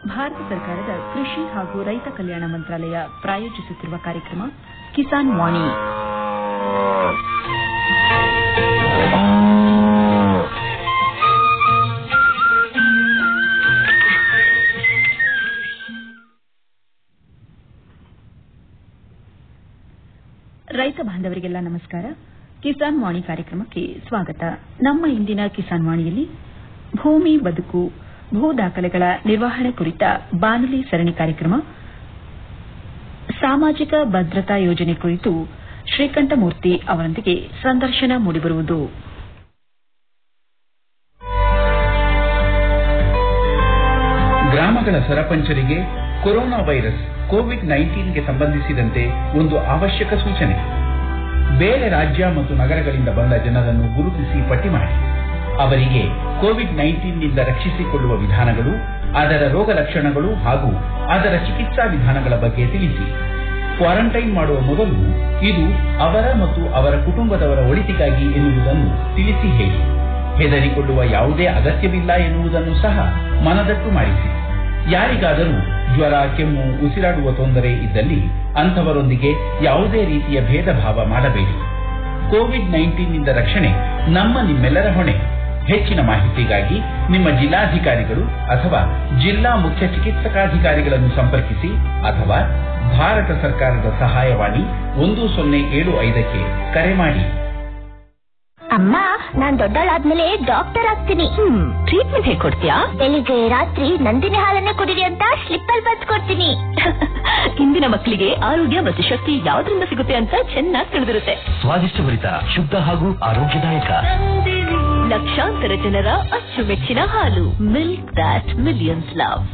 ಭಾರತ ಸರ್ಕಾರದ ಕೃಷಿ ಹಾಗೂ ರೈತ ಕಲ್ಯಾಣ ಮಂತ್ರಾಲಯ ಪ್ರಾಯೋಜಿಸುತ್ತಿರುವ ಕಾರ್ಯಕ್ರಮ ಕಿಸಾನ್ ವಾಣಿ ರೈತ ಬಾಂಧವರಿಗೆಲ್ಲ ನಮಸ್ಕಾರ ಕಿಸಾನ್ ವಾಣಿ ಕಾರ್ಯಕ್ರಮಕ್ಕೆ ಸ್ವಾಗತ ನಮ್ಮ ಇಂದಿನ ಕಿಸಾನ್ ವಾಣಿಯಲ್ಲಿ ಭೂಮಿ ಬದುಕು ಭೂ ದಾಖಲೆಗಳ ನಿರ್ವಹಣೆ ಕುರಿತ ಬಾನುಲಿ ಸರಣಿ ಕಾರ್ಯಕ್ರಮ ಸಾಮಾಜಿಕ ಭದ್ರತಾ ಯೋಜನೆ ಕುರಿತು ಶ್ರೀಕಂಠಮೂರ್ತಿ ಅವರೊಂದಿಗೆ ಸಂದರ್ಶನ ಮೂಡಿಬರುವುದು ಗ್ರಾಮಗಳ ಸರಪಂಚರಿಗೆ ಕೊರೋನಾ ವೈರಸ್ ಕೋವಿಡ್ ನೈನ್ಟೀನ್ಗೆ ಸಂಬಂಧಿಸಿದಂತೆ ಒಂದು ಅವಶ್ಯಕ ಸೂಚನೆ ಬೇರೆ ರಾಜ್ಯ ಮತ್ತು ನಗರಗಳಿಂದ ಬಂದ ಜನರನ್ನು ಗುರುತಿಸಿ ಪಟ್ಟಿ ಮಾಡಿ ಅವರಿಗೆ ಕೋವಿಡ್ ನೈನ್ಟೀನ್ನಿಂದ ರಕ್ಷಿಸಿಕೊಳ್ಳುವ ವಿಧಾನಗಳು ಅದರ ರೋಗ ಲಕ್ಷಣಗಳು ಹಾಗೂ ಅದರ ಚಿಕಿತ್ಸಾ ವಿಧಾನಗಳ ಬಗ್ಗೆ ತಿಳಿಸಿ ಕ್ವಾರಂಟೈನ್ ಮಾಡುವ ಮೊದಲು ಇದು ಅವರ ಮತ್ತು ಅವರ ಕುಟುಂಬದವರ ಒಳಿತಿಗಾಗಿ ಎನ್ನುವುದನ್ನು ತಿಳಿಸಿ ಹೇಳಿ ಹೆದರಿಕೊಳ್ಳುವ ಯಾವುದೇ ಅಗತ್ಯವಿಲ್ಲ ಎನ್ನುವುದನ್ನು ಸಹ ಮನದಟ್ಟು ಮಾಡಿಸಿ ಯಾರಿಗಾದರೂ ಜ್ವರ ಕೆಮ್ಮು ಉಸಿರಾಡುವ ತೊಂದರೆ ಇದ್ದಲ್ಲಿ ಅಂಥವರೊಂದಿಗೆ ಯಾವುದೇ ರೀತಿಯ ಭೇದ ಭಾವ ಮಾಡಬೇಡಿ ಕೋವಿಡ್ ನೈನ್ಟೀನ್ನಿಂದ ರಕ್ಷಣೆ ನಮ್ಮ ನಿಮ್ಮೆಲ್ಲರ ಹೊಣೆ ಹೆಚ್ಚಿನ ಮಾಹಿತಿಗಾಗಿ ನಿಮ್ಮ ಜಿಲ್ಲಾಧಿಕಾರಿಗಳು ಅಥವಾ ಜಿಲ್ಲಾ ಮುಖ್ಯ ಚಿಕಿತ್ಸಕಾಧಿಕಾರಿಗಳನ್ನು ಸಂಪರ್ಕಿಸಿ ಅಥವಾ ಭಾರತ ಸರ್ಕಾರದ ಸಹಾಯವಾಣಿ ಒಂದು ಸೊನ್ನೆ ಏಳು ಐದಕ್ಕೆ ಕರೆ ಮಾಡಿ ಅಮ್ಮ ನಾನ್ ದೊಡ್ಡಳಾದ್ಮೇಲೆ ಡಾಕ್ಟರ್ ಆಗ್ತೀನಿ ಟ್ರೀಟ್ಮೆಂಟ್ ಹೇಗೆ ಕೊಡ್ತೀಯಾ ಬೆಳಿಗ್ಗೆ ರಾತ್ರಿ ನಂದಿನಿ ಹಾಲನ್ನೇ ಕುಡಿರಿ ಅಂತ ಸ್ಲಿಪ್ ಅಲ್ಲಿ ಬರ್ದ್ ಕೊಡ್ತೀನಿ ಇಂದಿನ ಮಕ್ಕಳಿಗೆ ಆರೋಗ್ಯ ಮತ್ತು ಶಕ್ತಿ ಯಾವ್ದ್ರಿಂದ ಸಿಗುತ್ತೆ ಅಂತ ಚೆನ್ನಾಗಿ ತಿಳಿದಿರುತ್ತೆ ಸ್ವಾದಿಷ್ಟಭರಿತ ಶುದ್ಧ ಹಾಗೂ ಆರೋಗ್ಯದಾಯಕ ಲಕ್ಷಾಂತರ ಜನರ ಅಚ್ಚುಮೆಚ್ಚಿನ ಹಾಲು ಮಿಲ್ಕ್ ದಾಟ್ ಮಿಲಿಯನ್ಸ್ ಲವ್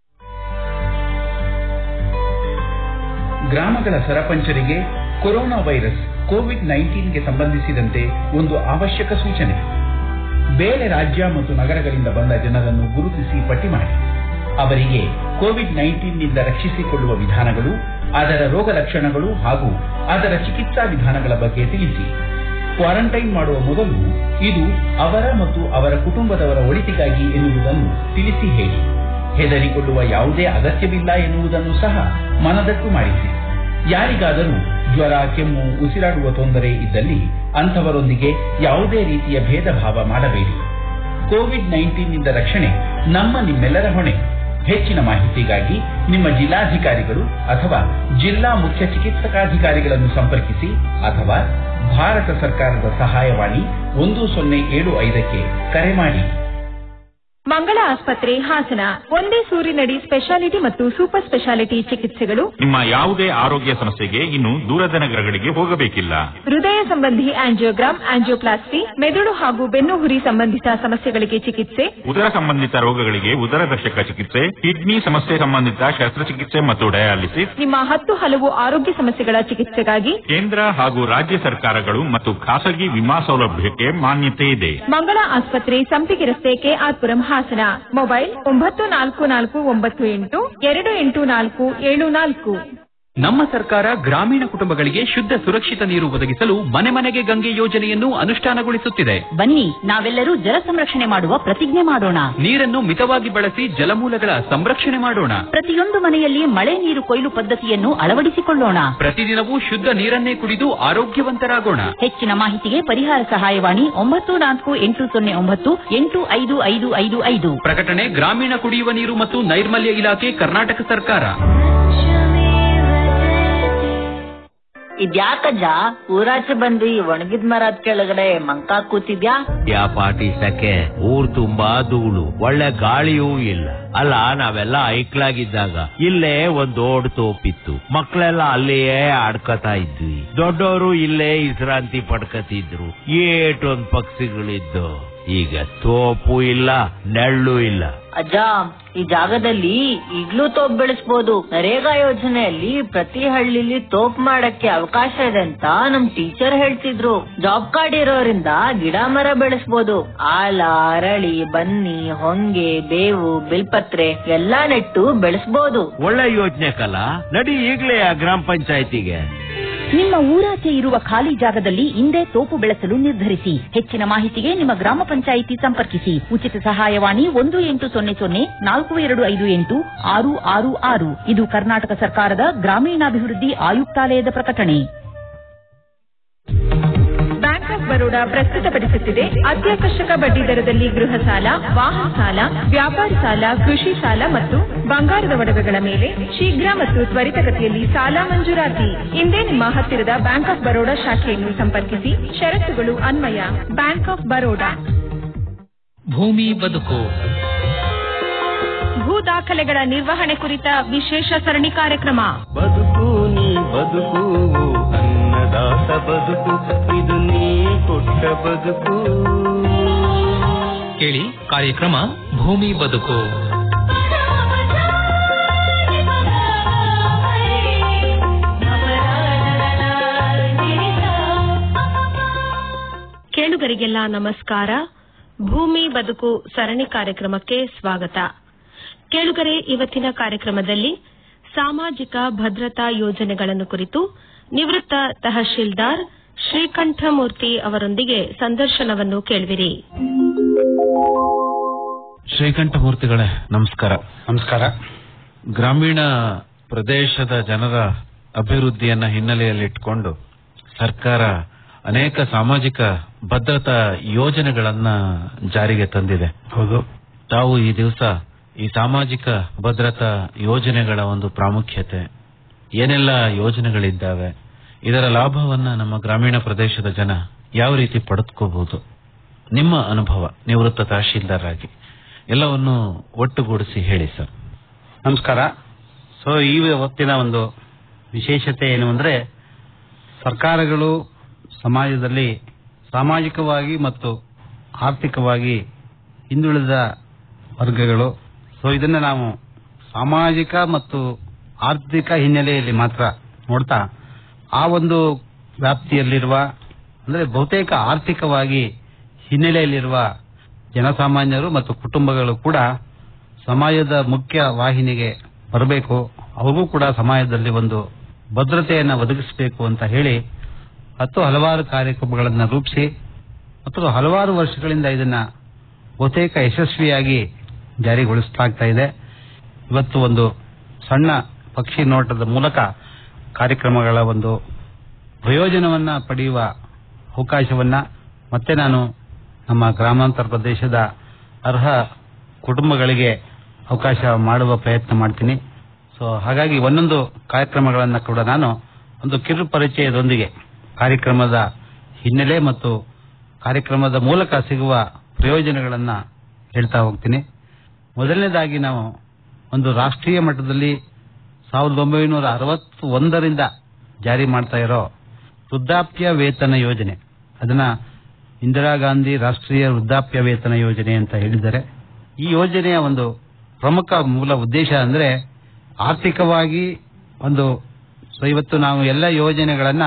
ಗ್ರಾಮಗಳ ಸರಪಂಚರಿಗೆ ಕೊರೋನಾ ವೈರಸ್ ಕೋವಿಡ್ ನೈನ್ಟೀನ್ಗೆ ಸಂಬಂಧಿಸಿದಂತೆ ಒಂದು ಅವಶ್ಯಕ ಸೂಚನೆ ಬೇರೆ ರಾಜ್ಯ ಮತ್ತು ನಗರಗಳಿಂದ ಬಂದ ಜನರನ್ನು ಗುರುತಿಸಿ ಪಟ್ಟಿ ಮಾಡಿ ಅವರಿಗೆ ಕೋವಿಡ್ ನೈನ್ಟೀನ್ನಿಂದ ರಕ್ಷಿಸಿಕೊಳ್ಳುವ ವಿಧಾನಗಳು ಅದರ ರೋಗ ಲಕ್ಷಣಗಳು ಹಾಗೂ ಅದರ ಚಿಕಿತ್ಸಾ ವಿಧಾನಗಳ ಬಗ್ಗೆ ತಿಳಿಸಿ ಕ್ವಾರಂಟೈನ್ ಮಾಡುವ ಮೊದಲು ಇದು ಅವರ ಮತ್ತು ಅವರ ಕುಟುಂಬದವರ ಒಳಿತಿಗಾಗಿ ಎನ್ನುವುದನ್ನು ತಿಳಿಸಿ ಹೇಳಿ ಹೆದರಿಕೊಳ್ಳುವ ಯಾವುದೇ ಅಗತ್ಯವಿಲ್ಲ ಎನ್ನುವುದನ್ನು ಸಹ ಮನದಟ್ಟು ಮಾಡಿಸಿ ಯಾರಿಗಾದರೂ ಜ್ವರ ಕೆಮ್ಮು ಉಸಿರಾಡುವ ತೊಂದರೆ ಇದ್ದಲ್ಲಿ ಅಂಥವರೊಂದಿಗೆ ಯಾವುದೇ ರೀತಿಯ ಭೇದ ಭಾವ ಮಾಡಬೇಡಿ ಕೋವಿಡ್ ನೈನ್ಟೀನ್ನಿಂದ ರಕ್ಷಣೆ ನಮ್ಮ ನಿಮ್ಮೆಲ್ಲರ ಹೊಣೆ ಹೆಚ್ಚಿನ ಮಾಹಿತಿಗಾಗಿ ನಿಮ್ಮ ಜಿಲ್ಲಾಧಿಕಾರಿಗಳು ಅಥವಾ ಜಿಲ್ಲಾ ಮುಖ್ಯ ಚಿಕಿತ್ಸಕಾಧಿಕಾರಿಗಳನ್ನು ಸಂಪರ್ಕಿಸಿ ಅಥವಾ ಭಾರತ ಸರ್ಕಾರದ ಸಹಾಯವಾಣಿ ಒಂದು ಸೊನ್ನೆ ಏಳು ಐದಕ್ಕೆ ಕರೆ ಮಾಡಿ ಮಂಗಳ ಆಸ್ಪತ್ರೆ ಹಾಸನ ಒಂದೇ ಸೂರಿನಡಿ ಸ್ಪೆಷಾಲಿಟಿ ಮತ್ತು ಸೂಪರ್ ಸ್ಪೆಷಾಲಿಟಿ ಚಿಕಿತ್ಸೆಗಳು ನಿಮ್ಮ ಯಾವುದೇ ಆರೋಗ್ಯ ಸಮಸ್ಯೆಗೆ ಇನ್ನು ದೂರದ ನಗರಗಳಿಗೆ ಹೋಗಬೇಕಿಲ್ಲ ಹೃದಯ ಸಂಬಂಧಿ ಆಂಜಿಯೋಗ್ರಾಮ್ ಆಂಜಿಯೋಪ್ಲಾಸ್ಟಿ ಮೆದುಳು ಹಾಗೂ ಬೆನ್ನು ಹುರಿ ಸಂಬಂಧಿತ ಸಮಸ್ಯೆಗಳಿಗೆ ಚಿಕಿತ್ಸೆ ಉದರ ಸಂಬಂಧಿತ ರೋಗಗಳಿಗೆ ಉದರದರ್ಶಕ ಚಿಕಿತ್ಸೆ ಕಿಡ್ನಿ ಸಮಸ್ಯೆ ಸಂಬಂಧಿತ ಶಸ್ತ್ರಚಿಕಿತ್ಸೆ ಮತ್ತು ಡಯಾಲಿಸಿಸ್ ನಿಮ್ಮ ಹತ್ತು ಹಲವು ಆರೋಗ್ಯ ಸಮಸ್ಯೆಗಳ ಚಿಕಿತ್ಸೆಗಾಗಿ ಕೇಂದ್ರ ಹಾಗೂ ರಾಜ್ಯ ಸರ್ಕಾರಗಳು ಮತ್ತು ಖಾಸಗಿ ವಿಮಾ ಸೌಲಭ್ಯಕ್ಕೆ ಮಾನ್ಯತೆ ಇದೆ ಮಂಗಳ ಆಸ್ಪತ್ರೆ ಸಂಪಿಗೆ ರಸ್ತೆ ಕೆಆರ್ಪುರಂ ಹಾಸನ ಮೊಬೈಲ್ ಒಂಬತ್ತು ನಾಲ್ಕು ನಾಲ್ಕು ಒಂಬತ್ತು ಎಂಟು ಎರಡು ಎಂಟು ನಾಲ್ಕು ಏಳು ನಾಲ್ಕು ನಮ್ಮ ಸರ್ಕಾರ ಗ್ರಾಮೀಣ ಕುಟುಂಬಗಳಿಗೆ ಶುದ್ಧ ಸುರಕ್ಷಿತ ನೀರು ಒದಗಿಸಲು ಮನೆ ಮನೆಗೆ ಗಂಗೆ ಯೋಜನೆಯನ್ನು ಅನುಷ್ಠಾನಗೊಳಿಸುತ್ತಿದೆ ಬನ್ನಿ ನಾವೆಲ್ಲರೂ ಜಲ ಸಂರಕ್ಷಣೆ ಮಾಡುವ ಪ್ರತಿಜ್ಞೆ ಮಾಡೋಣ ನೀರನ್ನು ಮಿತವಾಗಿ ಬಳಸಿ ಜಲಮೂಲಗಳ ಸಂರಕ್ಷಣೆ ಮಾಡೋಣ ಪ್ರತಿಯೊಂದು ಮನೆಯಲ್ಲಿ ಮಳೆ ನೀರು ಕೊಯ್ಲು ಪದ್ಧತಿಯನ್ನು ಅಳವಡಿಸಿಕೊಳ್ಳೋಣ ಪ್ರತಿದಿನವೂ ಶುದ್ಧ ನೀರನ್ನೇ ಕುಡಿದು ಆರೋಗ್ಯವಂತರಾಗೋಣ ಹೆಚ್ಚಿನ ಮಾಹಿತಿಗೆ ಪರಿಹಾರ ಸಹಾಯವಾಣಿ ಒಂಬತ್ತು ನಾಲ್ಕು ಎಂಟು ಸೊನ್ನೆ ಒಂಬತ್ತು ಎಂಟು ಐದು ಐದು ಐದು ಐದು ಪ್ರಕಟಣೆ ಗ್ರಾಮೀಣ ಕುಡಿಯುವ ನೀರು ಮತ್ತು ನೈರ್ಮಲ್ಯ ಇಲಾಖೆ ಕರ್ನಾಟಕ ಸರ್ಕಾರ ಇದ್ಯಾಕಜ್ಜ ಊರಾಚೆ ಬಂದು ಈ ಒಣಗಿದ ಮರದ ಕೆಳಗಡೆ ಮಂಕ ಕೂತಿದ್ಯಾ ಯಾ ಪಾಟಿ ಸಕೆ ಊರ್ ತುಂಬಾ ಧೂಳು ಒಳ್ಳೆ ಗಾಳಿಯೂ ಇಲ್ಲ ಅಲ್ಲ ನಾವೆಲ್ಲ ಐಕ್ಲಾಗಿದ್ದಾಗ ಇಲ್ಲೇ ಒಂದ್ ದೊಡ್ಡ ತೋಪಿತ್ತು ಮಕ್ಳೆಲ್ಲ ಅಲ್ಲಿಯೇ ಆಡ್ಕತಾ ಇದ್ವಿ ದೊಡ್ಡವರು ಇಲ್ಲೇ ವಿಶ್ರಾಂತಿ ಪಡ್ಕತಿದ್ರು ಏಟೊಂದ್ ಪಕ್ಷಿಗಳಿದ್ದು ಈಗ ತೋಪು ಇಲ್ಲ ನೆಳ್ಳು ಇಲ್ಲ ಅಜ್ಜ ಈ ಜಾಗದಲ್ಲಿ ಈಗ್ಲೂ ತೋಪ್ ಬೆಳೆಸ್ಬೋದು ನರೇಗಾ ಯೋಜನೆಯಲ್ಲಿ ಪ್ರತಿ ಹಳ್ಳಿಲಿ ತೋಪ್ ಮಾಡಕ್ಕೆ ಅವಕಾಶ ಇದೆ ಅಂತ ನಮ್ ಟೀಚರ್ ಹೇಳ್ತಿದ್ರು ಜಾಬ್ ಕಾರ್ಡ್ ಇರೋದ್ರಿಂದ ಗಿಡ ಮರ ಬೆಳೆಸ್ಬೋದು ಆಲ ಅರಳಿ ಬನ್ನಿ ಹೊಂಗೆ ಬೇವು ಬಿಲ್ಪತ್ರೆ ಎಲ್ಲಾ ನೆಟ್ಟು ಬೆಳೆಸ್ಬೋದು ಒಳ್ಳೆ ಯೋಚನೆ ಕಲ ನಡಿ ಈಗ್ಲೇ ಆ ಗ್ರಾಮ ಪಂಚಾಯತಿಗೆ ನಿಮ್ಮ ಊರಾಚೆ ಇರುವ ಖಾಲಿ ಜಾಗದಲ್ಲಿ ಇಂದೇ ತೋಪು ಬೆಳೆಸಲು ನಿರ್ಧರಿಸಿ ಹೆಚ್ಚಿನ ಮಾಹಿತಿಗೆ ನಿಮ್ಮ ಗ್ರಾಮ ಪಂಚಾಯಿತಿ ಸಂಪರ್ಕಿಸಿ ಉಚಿತ ಸಹಾಯವಾಣಿ ಒಂದು ಎಂಟು ಸೊನ್ನೆ ಸೊನ್ನೆ ನಾಲ್ಕು ಎರಡು ಐದು ಎಂಟು ಆರು ಆರು ಆರು ಇದು ಕರ್ನಾಟಕ ಸರ್ಕಾರದ ಗ್ರಾಮೀಣಾಭಿವೃದ್ಧಿ ಆಯುಕ್ತಾಲಯದ ಪ್ರಕಟಣೆ ಬ್ಯಾಂಕ್ ಆಫ್ ಬರೋಡಾ ಪ್ರಸ್ತುತಪಡಿಸುತ್ತಿದೆ ಅತ್ಯಾಕರ್ಷಕ ಬಡ್ಡಿ ದರದಲ್ಲಿ ಗೃಹ ಸಾಲ ವಾಹನ ಸಾಲ ವ್ಯಾಪಾರಿ ಸಾಲ ಕೃಷಿ ಸಾಲ ಮತ್ತು ಬಂಗಾರದ ಒಡವೆಗಳ ಮೇಲೆ ಶೀಘ್ರ ಮತ್ತು ತ್ವರಿತಗತಿಯಲ್ಲಿ ಸಾಲ ಮಂಜೂರಾತಿ ಇಂದೇ ನಿಮ್ಮ ಹತ್ತಿರದ ಬ್ಯಾಂಕ್ ಆಫ್ ಬರೋಡಾ ಶಾಖೆಯನ್ನು ಸಂಪರ್ಕಿಸಿ ಷರತ್ತುಗಳು ಅನ್ವಯ ಬ್ಯಾಂಕ್ ಆಫ್ ಬರೋಡಾ ಭೂಮಿ ಬದುಕು ಭೂ ದಾಖಲೆಗಳ ನಿರ್ವಹಣೆ ಕುರಿತ ವಿಶೇಷ ಸರಣಿ ಕಾರ್ಯಕ್ರಮ ಬದುಕು ನೀ ಬದುಕು ಅನ್ನದಾತ ಬದುಕು ಇದು ನೀ ಕೊಟ್ಟ ಬದುಕು ಕೇಳಿ ಕಾರ್ಯಕ್ರಮ ಭೂಮಿ ಬದುಕು ಕೇಳುಗರಿಗೆಲ್ಲ ನಮಸ್ಕಾರ ಭೂಮಿ ಬದುಕು ಸರಣಿ ಕಾರ್ಯಕ್ರಮಕ್ಕೆ ಸ್ವಾಗತ ಕೇಳುಗರೆ ಇವತ್ತಿನ ಕಾರ್ಯಕ್ರಮದಲ್ಲಿ ಸಾಮಾಜಿಕ ಭದ್ರತಾ ಯೋಜನೆಗಳನ್ನು ಕುರಿತು ನಿವೃತ್ತ ತಹಶೀಲ್ದಾರ್ ಶ್ರೀಕಂಠಮೂರ್ತಿ ಅವರೊಂದಿಗೆ ಸಂದರ್ಶನವನ್ನು ಕೇಳುವಿರಿ ಶ್ರೀಕಂಠಮೂರ್ತಿಗಳೇ ನಮಸ್ಕಾರ ನಮಸ್ಕಾರ ಗ್ರಾಮೀಣ ಪ್ರದೇಶದ ಜನರ ಅಭಿವೃದ್ಧಿಯನ್ನ ಹಿನ್ನೆಲೆಯಲ್ಲಿಟ್ಟುಕೊಂಡು ಸರ್ಕಾರ ಅನೇಕ ಸಾಮಾಜಿಕ ಭದ್ರತಾ ಯೋಜನೆಗಳನ್ನ ಜಾರಿಗೆ ತಂದಿದೆ ಹೌದು ತಾವು ಈ ದಿವಸ ಈ ಸಾಮಾಜಿಕ ಭದ್ರತಾ ಯೋಜನೆಗಳ ಒಂದು ಪ್ರಾಮುಖ್ಯತೆ ಏನೆಲ್ಲ ಯೋಜನೆಗಳಿದ್ದಾವೆ ಇದರ ಲಾಭವನ್ನ ನಮ್ಮ ಗ್ರಾಮೀಣ ಪ್ರದೇಶದ ಜನ ಯಾವ ರೀತಿ ಪಡೆದುಕೋಬಹುದು ನಿಮ್ಮ ಅನುಭವ ನಿವೃತ್ತ ತಹಶೀಲ್ದಾರ್ ಆಗಿ ಎಲ್ಲವನ್ನು ಒಟ್ಟುಗೂಡಿಸಿ ಹೇಳಿ ಸರ್ ನಮಸ್ಕಾರ ಸೊ ಈ ಹೊತ್ತಿನ ಒಂದು ವಿಶೇಷತೆ ಏನು ಅಂದ್ರೆ ಸರ್ಕಾರಗಳು ಸಮಾಜದಲ್ಲಿ ಸಾಮಾಜಿಕವಾಗಿ ಮತ್ತು ಆರ್ಥಿಕವಾಗಿ ಹಿಂದುಳಿದ ವರ್ಗಗಳು ಸೊ ಇದನ್ನ ನಾವು ಸಾಮಾಜಿಕ ಮತ್ತು ಆರ್ಥಿಕ ಹಿನ್ನೆಲೆಯಲ್ಲಿ ಮಾತ್ರ ನೋಡ್ತಾ ಆ ಒಂದು ವ್ಯಾಪ್ತಿಯಲ್ಲಿರುವ ಅಂದ್ರೆ ಬಹುತೇಕ ಆರ್ಥಿಕವಾಗಿ ಹಿನ್ನೆಲೆಯಲ್ಲಿರುವ ಜನಸಾಮಾನ್ಯರು ಮತ್ತು ಕುಟುಂಬಗಳು ಕೂಡ ಸಮಾಜದ ಮುಖ್ಯ ವಾಹಿನಿಗೆ ಬರಬೇಕು ಅವ್ರಿಗೂ ಕೂಡ ಸಮಾಜದಲ್ಲಿ ಒಂದು ಭದ್ರತೆಯನ್ನ ಒದಗಿಸಬೇಕು ಅಂತ ಹೇಳಿ ಹತ್ತು ಹಲವಾರು ಕಾರ್ಯಕ್ರಮಗಳನ್ನು ರೂಪಿಸಿ ಮತ್ತು ಹಲವಾರು ವರ್ಷಗಳಿಂದ ಇದನ್ನ ಬಹುತೇಕ ಯಶಸ್ವಿಯಾಗಿ ಜಾರಿಗೊಳಿಸಲಾಗ್ತಾ ಇದೆ ಇವತ್ತು ಒಂದು ಸಣ್ಣ ಪಕ್ಷಿ ನೋಟದ ಮೂಲಕ ಕಾರ್ಯಕ್ರಮಗಳ ಒಂದು ಪ್ರಯೋಜನವನ್ನ ಪಡೆಯುವ ಅವಕಾಶವನ್ನ ಮತ್ತೆ ನಾನು ನಮ್ಮ ಗ್ರಾಮಾಂತರ ಪ್ರದೇಶದ ಅರ್ಹ ಕುಟುಂಬಗಳಿಗೆ ಅವಕಾಶ ಮಾಡುವ ಪ್ರಯತ್ನ ಮಾಡ್ತೀನಿ ಸೊ ಹಾಗಾಗಿ ಒಂದೊಂದು ಕಾರ್ಯಕ್ರಮಗಳನ್ನ ಕೂಡ ನಾನು ಒಂದು ಕಿರು ಪರಿಚಯದೊಂದಿಗೆ ಕಾರ್ಯಕ್ರಮದ ಹಿನ್ನೆಲೆ ಮತ್ತು ಕಾರ್ಯಕ್ರಮದ ಮೂಲಕ ಸಿಗುವ ಪ್ರಯೋಜನಗಳನ್ನ ಹೇಳ್ತಾ ಹೋಗ್ತೀನಿ ಮೊದಲನೇದಾಗಿ ನಾವು ಒಂದು ರಾಷ್ಟ್ರೀಯ ಮಟ್ಟದಲ್ಲಿ ಸಾವಿರದ ಒಂಬೈನೂರ ಅರವತ್ತು ಒಂದರಿಂದ ಜಾರಿ ಮಾಡ್ತಾ ಇರೋ ವೃದ್ಧಾಪ್ಯ ವೇತನ ಯೋಜನೆ ಅದನ್ನ ಇಂದಿರಾ ಗಾಂಧಿ ರಾಷ್ಟ್ರೀಯ ವೃದ್ಧಾಪ್ಯ ವೇತನ ಯೋಜನೆ ಅಂತ ಹೇಳಿದ್ದಾರೆ ಈ ಯೋಜನೆಯ ಒಂದು ಪ್ರಮುಖ ಮೂಲ ಉದ್ದೇಶ ಅಂದ್ರೆ ಆರ್ಥಿಕವಾಗಿ ಒಂದು ಸೊ ಇವತ್ತು ನಾವು ಎಲ್ಲ ಯೋಜನೆಗಳನ್ನ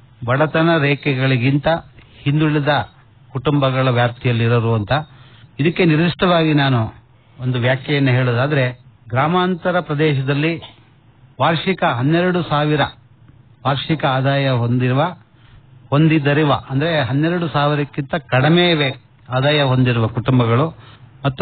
ಬಡತನ ರೇಖೆಗಳಿಗಿಂತ ಹಿಂದುಳಿದ ಕುಟುಂಬಗಳ ವ್ಯಾಪ್ತಿಯಲ್ಲಿರೋರು ಅಂತ ಇದಕ್ಕೆ ನಿರ್ದಿಷ್ಟವಾಗಿ ನಾನು ಒಂದು ವ್ಯಾಖ್ಯೆಯನ್ನು ಹೇಳೋದಾದ್ರೆ ಗ್ರಾಮಾಂತರ ಪ್ರದೇಶದಲ್ಲಿ ವಾರ್ಷಿಕ ಹನ್ನೆರಡು ಸಾವಿರ ವಾರ್ಷಿಕ ಆದಾಯ ಹೊಂದಿರುವ ಹೊಂದಿದರಿವ ಅಂದ್ರೆ ಹನ್ನೆರಡು ಸಾವಿರಕ್ಕಿಂತ ಕಡಿಮೆ ವೇ- ಆದಾಯ ಹೊಂದಿರುವ ಕುಟುಂಬಗಳು ಮತ್ತು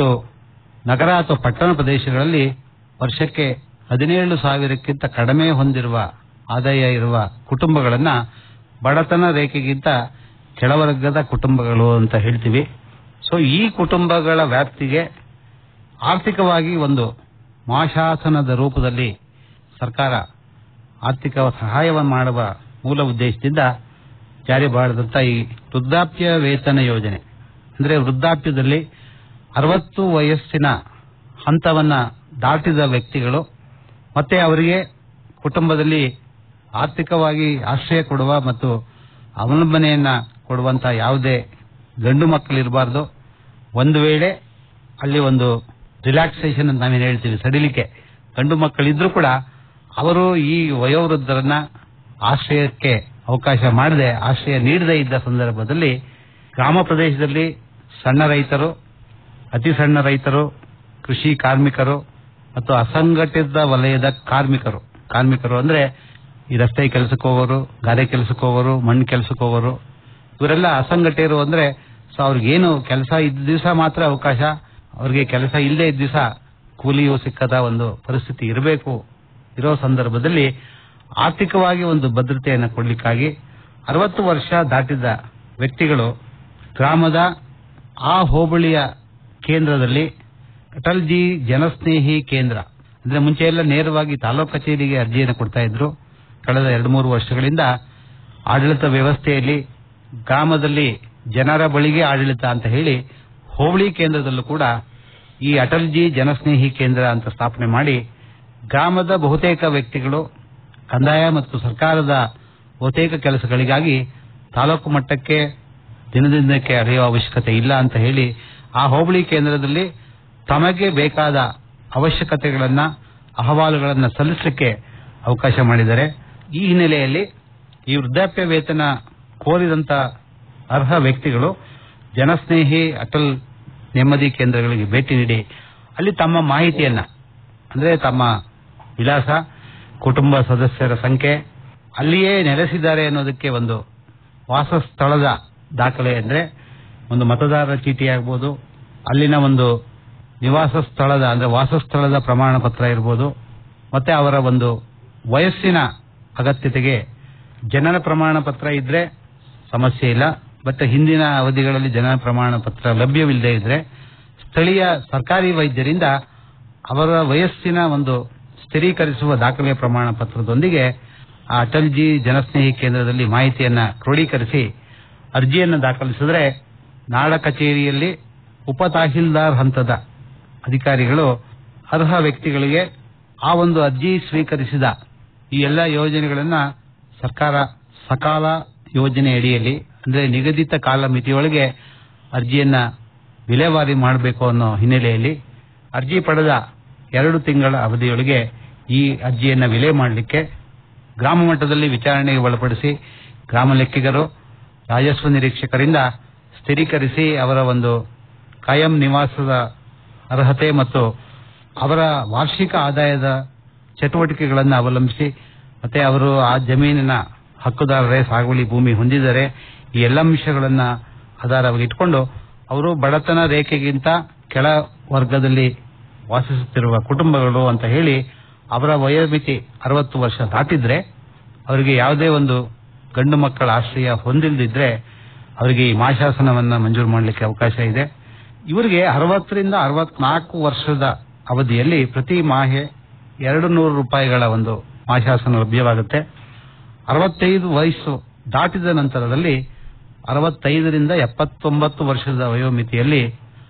ನಗರ ಅಥವಾ ಪಟ್ಟಣ ಪ್ರದೇಶಗಳಲ್ಲಿ ವರ್ಷಕ್ಕೆ ಹದಿನೇಳು ಸಾವಿರಕ್ಕಿಂತ ಕಡಿಮೆ ಹೊಂದಿರುವ ಆದಾಯ ಇರುವ ಕುಟುಂಬಗಳನ್ನ ಬಡತನ ರೇಖೆಗಿಂತ ಕೆಳವರ್ಗದ ಕುಟುಂಬಗಳು ಅಂತ ಹೇಳ್ತೀವಿ ಸೊ ಈ ಕುಟುಂಬಗಳ ವ್ಯಾಪ್ತಿಗೆ ಆರ್ಥಿಕವಾಗಿ ಒಂದು ಮಹಾಶಾಸನದ ರೂಪದಲ್ಲಿ ಸರ್ಕಾರ ಆರ್ಥಿಕ ಸಹಾಯವನ್ನು ಮಾಡುವ ಮೂಲ ಉದ್ದೇಶದಿಂದ ಜಾರಿ ಮಾಡಿದಂತ ಈ ವೃದ್ಧಾಪ್ಯ ವೇತನ ಯೋಜನೆ ಅಂದ್ರೆ ವೃದ್ಧಾಪ್ಯದಲ್ಲಿ ಅರವತ್ತು ವಯಸ್ಸಿನ ಹಂತವನ್ನ ದಾಟಿದ ವ್ಯಕ್ತಿಗಳು ಮತ್ತೆ ಅವರಿಗೆ ಕುಟುಂಬದಲ್ಲಿ ಆರ್ಥಿಕವಾಗಿ ಆಶ್ರಯ ಕೊಡುವ ಮತ್ತು ಅವಲಂಬನೆಯನ್ನ ಕೊಡುವಂತ ಯಾವುದೇ ಗಂಡು ಮಕ್ಕಳಿರಬಾರ್ದು ಒಂದು ವೇಳೆ ಅಲ್ಲಿ ಒಂದು ರಿಲ್ಯಾಕ್ಸೇಷನ್ ಅಂತ ನಾವೇನು ಹೇಳ್ತೀವಿ ಸಡಿಲಿಕೆ ಗಂಡು ಮಕ್ಕಳಿದ್ರು ಕೂಡ ಅವರು ಈ ವಯೋವೃದ್ಧರನ್ನ ಆಶ್ರಯಕ್ಕೆ ಅವಕಾಶ ಮಾಡದೆ ಆಶ್ರಯ ನೀಡದೇ ಇದ್ದ ಸಂದರ್ಭದಲ್ಲಿ ಗ್ರಾಮ ಪ್ರದೇಶದಲ್ಲಿ ಸಣ್ಣ ರೈತರು ಅತಿ ಸಣ್ಣ ರೈತರು ಕೃಷಿ ಕಾರ್ಮಿಕರು ಮತ್ತು ಅಸಂಘಟಿತ ವಲಯದ ಕಾರ್ಮಿಕರು ಕಾರ್ಮಿಕರು ಅಂದ್ರೆ ಈ ರಸ್ತೆ ಕೆಲಸಕ್ಕೆ ಹೋಗೋರು ಗಾರೆ ಕೆಲಸಕ್ಕೆ ಹೋಗೋರು ಮಣ್ಣು ಕೆಲಸಕ್ಕೆ ಹೋಗೋರು ಇವರೆಲ್ಲ ಅಸಂಘಟಿತರು ಅಂದ್ರೆ ಸೊ ಅವ್ರಿಗೇನು ಕೆಲಸ ಇದ್ದ ದಿವಸ ಮಾತ್ರ ಅವಕಾಶ ಅವ್ರಿಗೆ ಕೆಲಸ ಇಲ್ಲದೆ ಇದ್ದ ದಿವಸ ಕೂಲಿಯೂ ಸಿಕ್ಕದ ಒಂದು ಪರಿಸ್ಥಿತಿ ಇರಬೇಕು ಇರೋ ಸಂದರ್ಭದಲ್ಲಿ ಆರ್ಥಿಕವಾಗಿ ಒಂದು ಭದ್ರತೆಯನ್ನು ಕೊಡ್ಲಿಕ್ಕಾಗಿ ಅರವತ್ತು ವರ್ಷ ದಾಟಿದ ವ್ಯಕ್ತಿಗಳು ಗ್ರಾಮದ ಆ ಹೋಬಳಿಯ ಕೇಂದ್ರದಲ್ಲಿ ಅಟಲ್ ಜಿ ಜನಸ್ನೇಹಿ ಕೇಂದ್ರ ಅಂದ್ರೆ ಮುಂಚೆ ಎಲ್ಲ ನೇರವಾಗಿ ತಾಲೂಕು ಕಚೇರಿಗೆ ಅರ್ಜಿಯನ್ನು ಕೊಡ್ತಾ ಇದ್ರು ಕಳೆದ ಎರಡು ಮೂರು ವರ್ಷಗಳಿಂದ ಆಡಳಿತ ವ್ಯವಸ್ಥೆಯಲ್ಲಿ ಗ್ರಾಮದಲ್ಲಿ ಜನರ ಬಳಿಗೆ ಆಡಳಿತ ಅಂತ ಹೇಳಿ ಹೋಬಳಿ ಕೇಂದ್ರದಲ್ಲೂ ಕೂಡ ಈ ಅಟಲ್ ಜಿ ಜನಸ್ನೇಹಿ ಕೇಂದ್ರ ಅಂತ ಸ್ಥಾಪನೆ ಮಾಡಿ ಗ್ರಾಮದ ಬಹುತೇಕ ವ್ಯಕ್ತಿಗಳು ಕಂದಾಯ ಮತ್ತು ಸರ್ಕಾರದ ಬಹುತೇಕ ಕೆಲಸಗಳಿಗಾಗಿ ತಾಲೂಕು ಮಟ್ಟಕ್ಕೆ ದಿನದಿಂದಕ್ಕೆ ಅಳೆಯುವ ಅವಶ್ಯಕತೆ ಇಲ್ಲ ಅಂತ ಹೇಳಿ ಆ ಹೋಬಳಿ ಕೇಂದ್ರದಲ್ಲಿ ತಮಗೆ ಬೇಕಾದ ಅವಶ್ಯಕತೆಗಳನ್ನ ಅಹವಾಲುಗಳನ್ನ ಸಲ್ಲಿಸಲಿಕ್ಕೆ ಅವಕಾಶ ಮಾಡಿದ್ದಾರೆ ಈ ಹಿನ್ನೆಲೆಯಲ್ಲಿ ಈ ವೃದ್ಧಾಪ್ಯ ವೇತನ ಕೋರಿದಂತ ಅರ್ಹ ವ್ಯಕ್ತಿಗಳು ಜನಸ್ನೇಹಿ ಅಟಲ್ ನೆಮ್ಮದಿ ಕೇಂದ್ರಗಳಿಗೆ ಭೇಟಿ ನೀಡಿ ಅಲ್ಲಿ ತಮ್ಮ ಮಾಹಿತಿಯನ್ನ ಅಂದ್ರೆ ತಮ್ಮ ವಿಳಾಸ ಕುಟುಂಬ ಸದಸ್ಯರ ಸಂಖ್ಯೆ ಅಲ್ಲಿಯೇ ನೆಲೆಸಿದ್ದಾರೆ ಅನ್ನೋದಕ್ಕೆ ಒಂದು ವಾಸಸ್ಥಳದ ದಾಖಲೆ ಅಂದ್ರೆ ಒಂದು ಮತದಾರರ ಚೀಟಿ ಆಗ್ಬೋದು ಅಲ್ಲಿನ ಒಂದು ನಿವಾಸ ಸ್ಥಳದ ಅಂದ್ರೆ ವಾಸಸ್ಥಳದ ಪ್ರಮಾಣ ಪತ್ರ ಇರ್ಬೋದು ಮತ್ತೆ ಅವರ ಒಂದು ವಯಸ್ಸಿನ ಅಗತ್ಯತೆಗೆ ಜನನ ಪ್ರಮಾಣ ಪತ್ರ ಇದ್ರೆ ಸಮಸ್ಯೆ ಇಲ್ಲ ಬಟ್ ಹಿಂದಿನ ಅವಧಿಗಳಲ್ಲಿ ಜನನ ಪ್ರಮಾಣ ಪತ್ರ ಲಭ್ಯವಿಲ್ಲದೆ ಇದ್ರೆ ಸ್ಥಳೀಯ ಸರ್ಕಾರಿ ವೈದ್ಯರಿಂದ ಅವರ ವಯಸ್ಸಿನ ಒಂದು ಸ್ಥಿರೀಕರಿಸುವ ದಾಖಲೆಯ ಪ್ರಮಾಣ ಪತ್ರದೊಂದಿಗೆ ಆ ಅಟಲ್ ಜಿ ಜನಸ್ನೇಹಿ ಕೇಂದ್ರದಲ್ಲಿ ಮಾಹಿತಿಯನ್ನ ಕ್ರೋಢೀಕರಿಸಿ ಅರ್ಜಿಯನ್ನು ದಾಖಲಿಸಿದ್ರೆ ನಾಡ ಕಚೇರಿಯಲ್ಲಿ ಉಪ ತಹಶೀಲ್ದಾರ್ ಹಂತದ ಅಧಿಕಾರಿಗಳು ಅರ್ಹ ವ್ಯಕ್ತಿಗಳಿಗೆ ಆ ಒಂದು ಅರ್ಜಿ ಸ್ವೀಕರಿಸಿದ ಈ ಎಲ್ಲ ಯೋಜನೆಗಳನ್ನ ಸರ್ಕಾರ ಸಕಾಲ ಯೋಜನೆ ಅಡಿಯಲ್ಲಿ ಅಂದ್ರೆ ನಿಗದಿತ ಕಾಲ ಮಿತಿಯೊಳಗೆ ಅರ್ಜಿಯನ್ನ ವಿಲೇವಾರಿ ಮಾಡಬೇಕು ಅನ್ನೋ ಹಿನ್ನೆಲೆಯಲ್ಲಿ ಅರ್ಜಿ ಪಡೆದ ಎರಡು ತಿಂಗಳ ಅವಧಿಯೊಳಗೆ ಈ ಅರ್ಜಿಯನ್ನ ವಿಲೆ ಮಾಡಲಿಕ್ಕೆ ಗ್ರಾಮ ಮಟ್ಟದಲ್ಲಿ ವಿಚಾರಣೆಗೆ ಒಳಪಡಿಸಿ ಗ್ರಾಮ ಲೆಕ್ಕಿಗರು ರಾಜಸ್ವ ನಿರೀಕ್ಷಕರಿಂದ ಸ್ಥಿರೀಕರಿಸಿ ಅವರ ಒಂದು ಕಾಯಂ ನಿವಾಸದ ಅರ್ಹತೆ ಮತ್ತು ಅವರ ವಾರ್ಷಿಕ ಆದಾಯದ ಚಟುವಟಿಕೆಗಳನ್ನು ಅವಲಂಬಿಸಿ ಮತ್ತೆ ಅವರು ಆ ಜಮೀನಿನ ಹಕ್ಕುದಾರರೇ ಸಾಗುವಳಿ ಭೂಮಿ ಹೊಂದಿದರೆ ಈ ಎಲ್ಲ ಅಂಶಗಳನ್ನ ಆಧಾರವಾಗಿ ಇಟ್ಕೊಂಡು ಅವರು ಬಡತನ ರೇಖೆಗಿಂತ ಕೆಳ ವರ್ಗದಲ್ಲಿ ವಾಸಿಸುತ್ತಿರುವ ಕುಟುಂಬಗಳು ಅಂತ ಹೇಳಿ ಅವರ ವಯೋಮಿತಿ ಅರವತ್ತು ವರ್ಷ ದಾಟಿದ್ರೆ ಅವರಿಗೆ ಯಾವುದೇ ಒಂದು ಗಂಡು ಮಕ್ಕಳ ಆಶ್ರಯ ಹೊಂದಿಲ್ಲದಿದ್ರೆ ಅವರಿಗೆ ಈ ಮಾಶಾಸನವನ್ನ ಮಂಜೂರು ಮಾಡಲಿಕ್ಕೆ ಅವಕಾಶ ಇದೆ ಇವರಿಗೆ ಅರವತ್ತರಿಂದ ಅರವತ್ನಾಲ್ಕು ವರ್ಷದ ಅವಧಿಯಲ್ಲಿ ಪ್ರತಿ ಮಾಹೆ ಎರಡು ನೂರು ರೂಪಾಯಿಗಳ ಒಂದು ಮಾಶಾಸನ ಲಭ್ಯವಾಗುತ್ತೆ ಅರವತ್ತೈದು ವಯಸ್ಸು ದಾಟಿದ ನಂತರದಲ್ಲಿ ಅರವತ್ತೈದರಿಂದ ಎಪ್ಪತ್ತೊಂಬತ್ತು ವರ್ಷದ ವಯೋಮಿತಿಯಲ್ಲಿ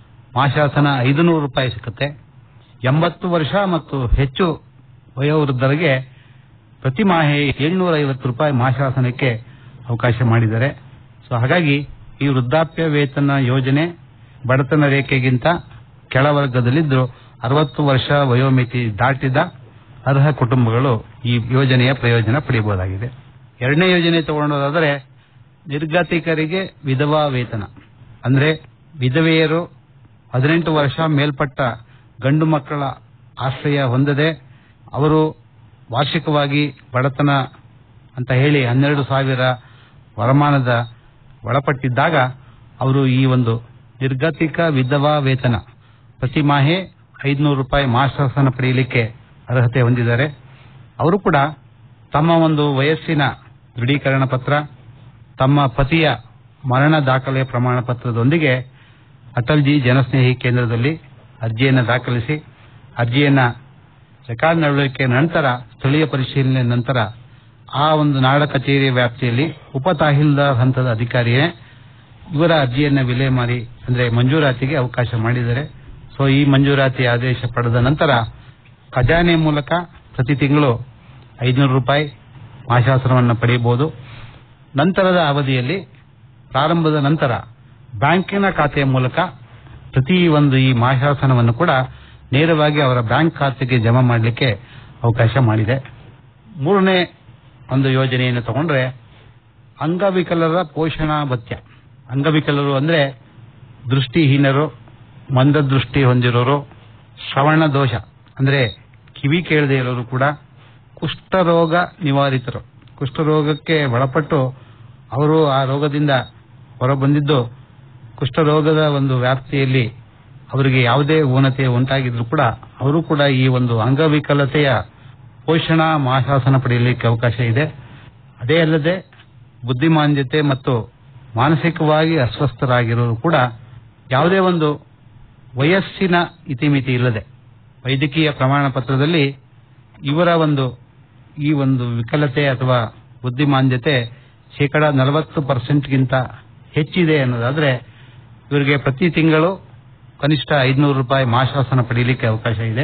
ಮಾಶಾಸನ ಐದು ನೂರು ರೂಪಾಯಿ ಸಿಕ್ಕುತ್ತೆ ಎಂಬತ್ತು ವರ್ಷ ಮತ್ತು ಹೆಚ್ಚು ವಯೋವೃದ್ಧರಿಗೆ ಪ್ರತಿ ಮಾಹೆ ಏಳ್ನೂರ ಐವತ್ತು ರೂಪಾಯಿ ಮಾಶಾಸನಕ್ಕೆ ಅವಕಾಶ ಮಾಡಿದ್ದಾರೆ ಸೊ ಹಾಗಾಗಿ ಈ ವೃದ್ಧಾಪ್ಯ ವೇತನ ಯೋಜನೆ ಬಡತನ ರೇಖೆಗಿಂತ ಕೆಳವರ್ಗದಲ್ಲಿದ್ದು ಅರವತ್ತು ವರ್ಷ ವಯೋಮಿತಿ ದಾಟಿದ ಅರ್ಹ ಕುಟುಂಬಗಳು ಈ ಯೋಜನೆಯ ಪ್ರಯೋಜನ ಪಡೆಯಬಹುದಾಗಿದೆ ಎರಡನೇ ಯೋಜನೆ ತಗೊಳ್ಳೋದಾದರೆ ನಿರ್ಗತಿಕರಿಗೆ ವಿಧವಾ ವೇತನ ಅಂದ್ರೆ ವಿಧವೆಯರು ಹದಿನೆಂಟು ವರ್ಷ ಮೇಲ್ಪಟ್ಟ ಗಂಡು ಮಕ್ಕಳ ಆಶ್ರಯ ಹೊಂದದೆ ಅವರು ವಾರ್ಷಿಕವಾಗಿ ಬಡತನ ಅಂತ ಹೇಳಿ ಹನ್ನೆರಡು ಸಾವಿರ ವರಮಾನದ ಒಳಪಟ್ಟಿದ್ದಾಗ ಅವರು ಈ ಒಂದು ನಿರ್ಗತಿಕ ವಿಧವಾ ವೇತನ ಪ್ರತಿ ಮಾಹೆ ಐದುನೂರು ರೂಪಾಯಿ ಮಾಸಾಸನ ಪಡೆಯಲಿಕ್ಕೆ ಅರ್ಹತೆ ಹೊಂದಿದ್ದಾರೆ ಅವರು ಕೂಡ ತಮ್ಮ ಒಂದು ವಯಸ್ಸಿನ ದೃಢೀಕರಣ ಪತ್ರ ತಮ್ಮ ಪತಿಯ ಮರಣ ದಾಖಲೆ ಪ್ರಮಾಣ ಪತ್ರದೊಂದಿಗೆ ಅಟಲ್ ಜಿ ಜನಸ್ನೇಹಿ ಕೇಂದ್ರದಲ್ಲಿ ಅರ್ಜಿಯನ್ನು ದಾಖಲಿಸಿ ಅರ್ಜಿಯನ್ನ ರೆಕಾರ್ಡ್ ನಡವಳಿಕೆ ನಂತರ ಸ್ಥಳೀಯ ಪರಿಶೀಲನೆ ನಂತರ ಆ ಒಂದು ನಾಡ ಕಚೇರಿಯ ವ್ಯಾಪ್ತಿಯಲ್ಲಿ ಉಪ ತಹಶೀಲ್ದಾರ್ ಹಂತದ ಅಧಿಕಾರಿಯೇ ಇವರ ಅರ್ಜಿಯನ್ನ ವಿಲೆ ಮಾಡಿ ಅಂದ್ರೆ ಮಂಜೂರಾತಿಗೆ ಅವಕಾಶ ಮಾಡಿದ್ದಾರೆ ಸೊ ಈ ಮಂಜೂರಾತಿ ಆದೇಶ ಪಡೆದ ನಂತರ ಖಜಾನೆ ಮೂಲಕ ಪ್ರತಿ ತಿಂಗಳು ಐದುನೂರು ರೂಪಾಯಿ ಮಾಶಾಸನವನ್ನು ಪಡೆಯಬಹುದು ನಂತರದ ಅವಧಿಯಲ್ಲಿ ಪ್ರಾರಂಭದ ನಂತರ ಬ್ಯಾಂಕಿನ ಖಾತೆಯ ಮೂಲಕ ಪ್ರತಿ ಒಂದು ಈ ಮಾಶಾಸನವನ್ನು ಕೂಡ ನೇರವಾಗಿ ಅವರ ಬ್ಯಾಂಕ್ ಖಾತೆಗೆ ಜಮಾ ಮಾಡಲಿಕ್ಕೆ ಅವಕಾಶ ಮಾಡಿದೆ ಮೂರನೇ ಒಂದು ಯೋಜನೆಯನ್ನು ತಗೊಂಡ್ರೆ ಅಂಗವಿಕಲರ ಪೋಷಣಾ ಭತ್ಯ ಅಂಗವಿಕಲರು ಅಂದ್ರೆ ದೃಷ್ಟಿಹೀನರು ಮಂದದೃಷ್ಟಿ ಹೊಂದಿರೋರು ಶ್ರವಣ ದೋಷ ಅಂದ್ರೆ ಕಿವಿ ಕೇಳದೆ ಇರೋರು ಕೂಡ ಕುಷ್ಠರೋಗ ನಿವಾರಿತರು ಕುಷ್ಠರೋಗಕ್ಕೆ ಒಳಪಟ್ಟು ಅವರು ಆ ರೋಗದಿಂದ ಹೊರಬಂದಿದ್ದು ಕುಷ್ಠರೋಗದ ಒಂದು ವ್ಯಾಪ್ತಿಯಲ್ಲಿ ಅವರಿಗೆ ಯಾವುದೇ ಊನತೆ ಉಂಟಾಗಿದ್ರು ಕೂಡ ಅವರು ಕೂಡ ಈ ಒಂದು ಅಂಗವಿಕಲತೆಯ ಪೋಷಣಾ ಮಾಶಾಸನ ಪಡೆಯಲಿಕ್ಕೆ ಅವಕಾಶ ಇದೆ ಅದೇ ಅಲ್ಲದೆ ಬುದ್ಧಿಮಾಂದ್ಯತೆ ಮತ್ತು ಮಾನಸಿಕವಾಗಿ ಅಸ್ವಸ್ಥರಾಗಿರೋರು ಕೂಡ ಯಾವುದೇ ಒಂದು ವಯಸ್ಸಿನ ಇತಿಮಿತಿ ಇಲ್ಲದೆ ವೈದ್ಯಕೀಯ ಪ್ರಮಾಣ ಪತ್ರದಲ್ಲಿ ಇವರ ಒಂದು ಈ ಒಂದು ವಿಕಲತೆ ಅಥವಾ ಬುದ್ಧಿಮಾಂದ್ಯತೆ ಶೇಕಡ ನಲವತ್ತು ಪರ್ಸೆಂಟ್ಗಿಂತ ಹೆಚ್ಚಿದೆ ಅನ್ನೋದಾದ್ರೆ ಇವರಿಗೆ ಪ್ರತಿ ತಿಂಗಳು ಕನಿಷ್ಠ ಐದುನೂರು ರೂಪಾಯಿ ಮಾಶಾಸನ ಪಡೆಯಲಿಕ್ಕೆ ಅವಕಾಶ ಇದೆ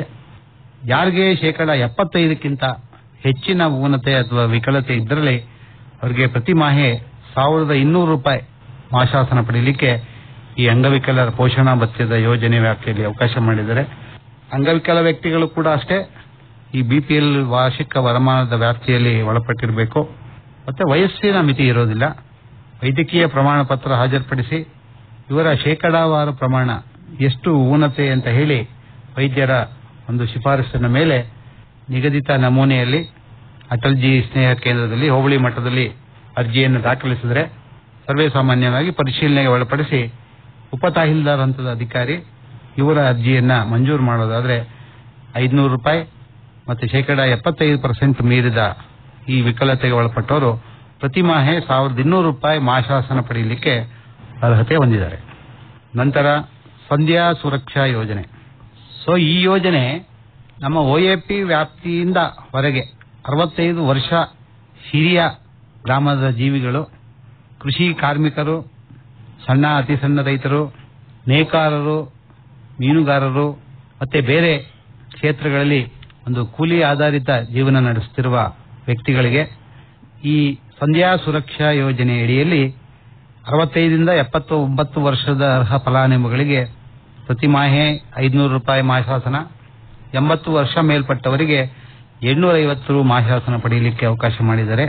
ಯಾರಿಗೆ ಶೇಕಡ ಎಪ್ಪತ್ತೈದಕ್ಕಿಂತ ಹೆಚ್ಚಿನ ಊನತೆ ಅಥವಾ ವಿಕಲತೆ ಇದ್ದಲ್ಲಿ ಅವರಿಗೆ ಪ್ರತಿ ಮಾಹೆ ಸಾವಿರದ ಇನ್ನೂರು ರೂಪಾಯಿ ಮಾಶಾಸನ ಪಡೆಯಲಿಕ್ಕೆ ಈ ಅಂಗವಿಕಲರ ಪೋಷಣಾ ಭತ್ಯದ ಯೋಜನೆ ವ್ಯಾಪ್ತಿಯಲ್ಲಿ ಅವಕಾಶ ಮಾಡಿದ್ದಾರೆ ಅಂಗವಿಕಲ ವ್ಯಕ್ತಿಗಳು ಕೂಡ ಅಷ್ಟೇ ಈ ಬಿಪಿಎಲ್ ವಾರ್ಷಿಕ ವರಮಾನದ ವ್ಯಾಪ್ತಿಯಲ್ಲಿ ಒಳಪಟ್ಟಿರಬೇಕು ಮತ್ತೆ ವಯಸ್ಸಿನ ಮಿತಿ ಇರೋದಿಲ್ಲ ವೈದ್ಯಕೀಯ ಪ್ರಮಾಣ ಪತ್ರ ಹಾಜರುಪಡಿಸಿ ಇವರ ಶೇಕಡಾವಾರು ಪ್ರಮಾಣ ಎಷ್ಟು ಊನತೆ ಅಂತ ಹೇಳಿ ವೈದ್ಯರ ಒಂದು ಶಿಫಾರಸಿನ ಮೇಲೆ ನಿಗದಿತ ನಮೂನೆಯಲ್ಲಿ ಅಟಲ್ ಜಿ ಸ್ನೇಹ ಕೇಂದ್ರದಲ್ಲಿ ಹೋಬಳಿ ಮಟ್ಟದಲ್ಲಿ ಅರ್ಜಿಯನ್ನು ದಾಖಲಿಸಿದರೆ ಸರ್ವೇ ಸಾಮಾನ್ಯವಾಗಿ ಪರಿಶೀಲನೆಗೆ ಒಳಪಡಿಸಿ ಉಪ ತಹಸೀಲ್ದಾರ್ ಹಂತದ ಅಧಿಕಾರಿ ಇವರ ಅರ್ಜಿಯನ್ನ ಮಂಜೂರು ಮಾಡೋದಾದ್ರೆ ಐದುನೂರು ರೂಪಾಯಿ ಮತ್ತೆ ಶೇಕಡ ಎಪ್ಪತ್ತೈದು ಪರ್ಸೆಂಟ್ ಮೀರಿದ ಈ ವಿಕಲತೆಗೆ ಒಳಪಟ್ಟವರು ಪ್ರತಿ ಮಾಹೆ ಸಾವಿರದ ಇನ್ನೂರು ರೂಪಾಯಿ ಮಾಶಾಸನ ಪಡೆಯಲಿಕ್ಕೆ ಅರ್ಹತೆ ಹೊಂದಿದ್ದಾರೆ ನಂತರ ಸಂಧ್ಯಾ ಸುರಕ್ಷಾ ಯೋಜನೆ ಸೊ ಈ ಯೋಜನೆ ನಮ್ಮ ಒಎಪಿ ವ್ಯಾಪ್ತಿಯಿಂದ ಹೊರಗೆ ಅರವತ್ತೈದು ವರ್ಷ ಹಿರಿಯ ಗ್ರಾಮದ ಜೀವಿಗಳು ಕೃಷಿ ಕಾರ್ಮಿಕರು ಸಣ್ಣ ಅತಿ ಸಣ್ಣ ರೈತರು ನೇಕಾರರು ಮೀನುಗಾರರು ಮತ್ತೆ ಬೇರೆ ಕ್ಷೇತ್ರಗಳಲ್ಲಿ ಒಂದು ಕೂಲಿ ಆಧಾರಿತ ಜೀವನ ನಡೆಸುತ್ತಿರುವ ವ್ಯಕ್ತಿಗಳಿಗೆ ಈ ಸಂಧ್ಯಾ ಸುರಕ್ಷಾ ಯೋಜನೆ ಅಡಿಯಲ್ಲಿ ಅರವತ್ತೈದರಿಂದ ಎಪ್ಪತ್ತು ಒಂಬತ್ತು ವರ್ಷದ ಅರ್ಹ ಫಲಾನುಭವಿಗಳಿಗೆ ಪ್ರತಿ ಮಾಹೆ ಐದುನೂರು ರೂಪಾಯಿ ಮಾಶಾಸನ ಎಂಬತ್ತು ವರ್ಷ ಮೇಲ್ಪಟ್ಟವರಿಗೆ ಎಂಟುನೂರ ಐವತ್ತು ರು ಮಾಶಾಸನ ಪಡೆಯಲಿಕ್ಕೆ ಅವಕಾಶ ಮಾಡಿದ್ದಾರೆ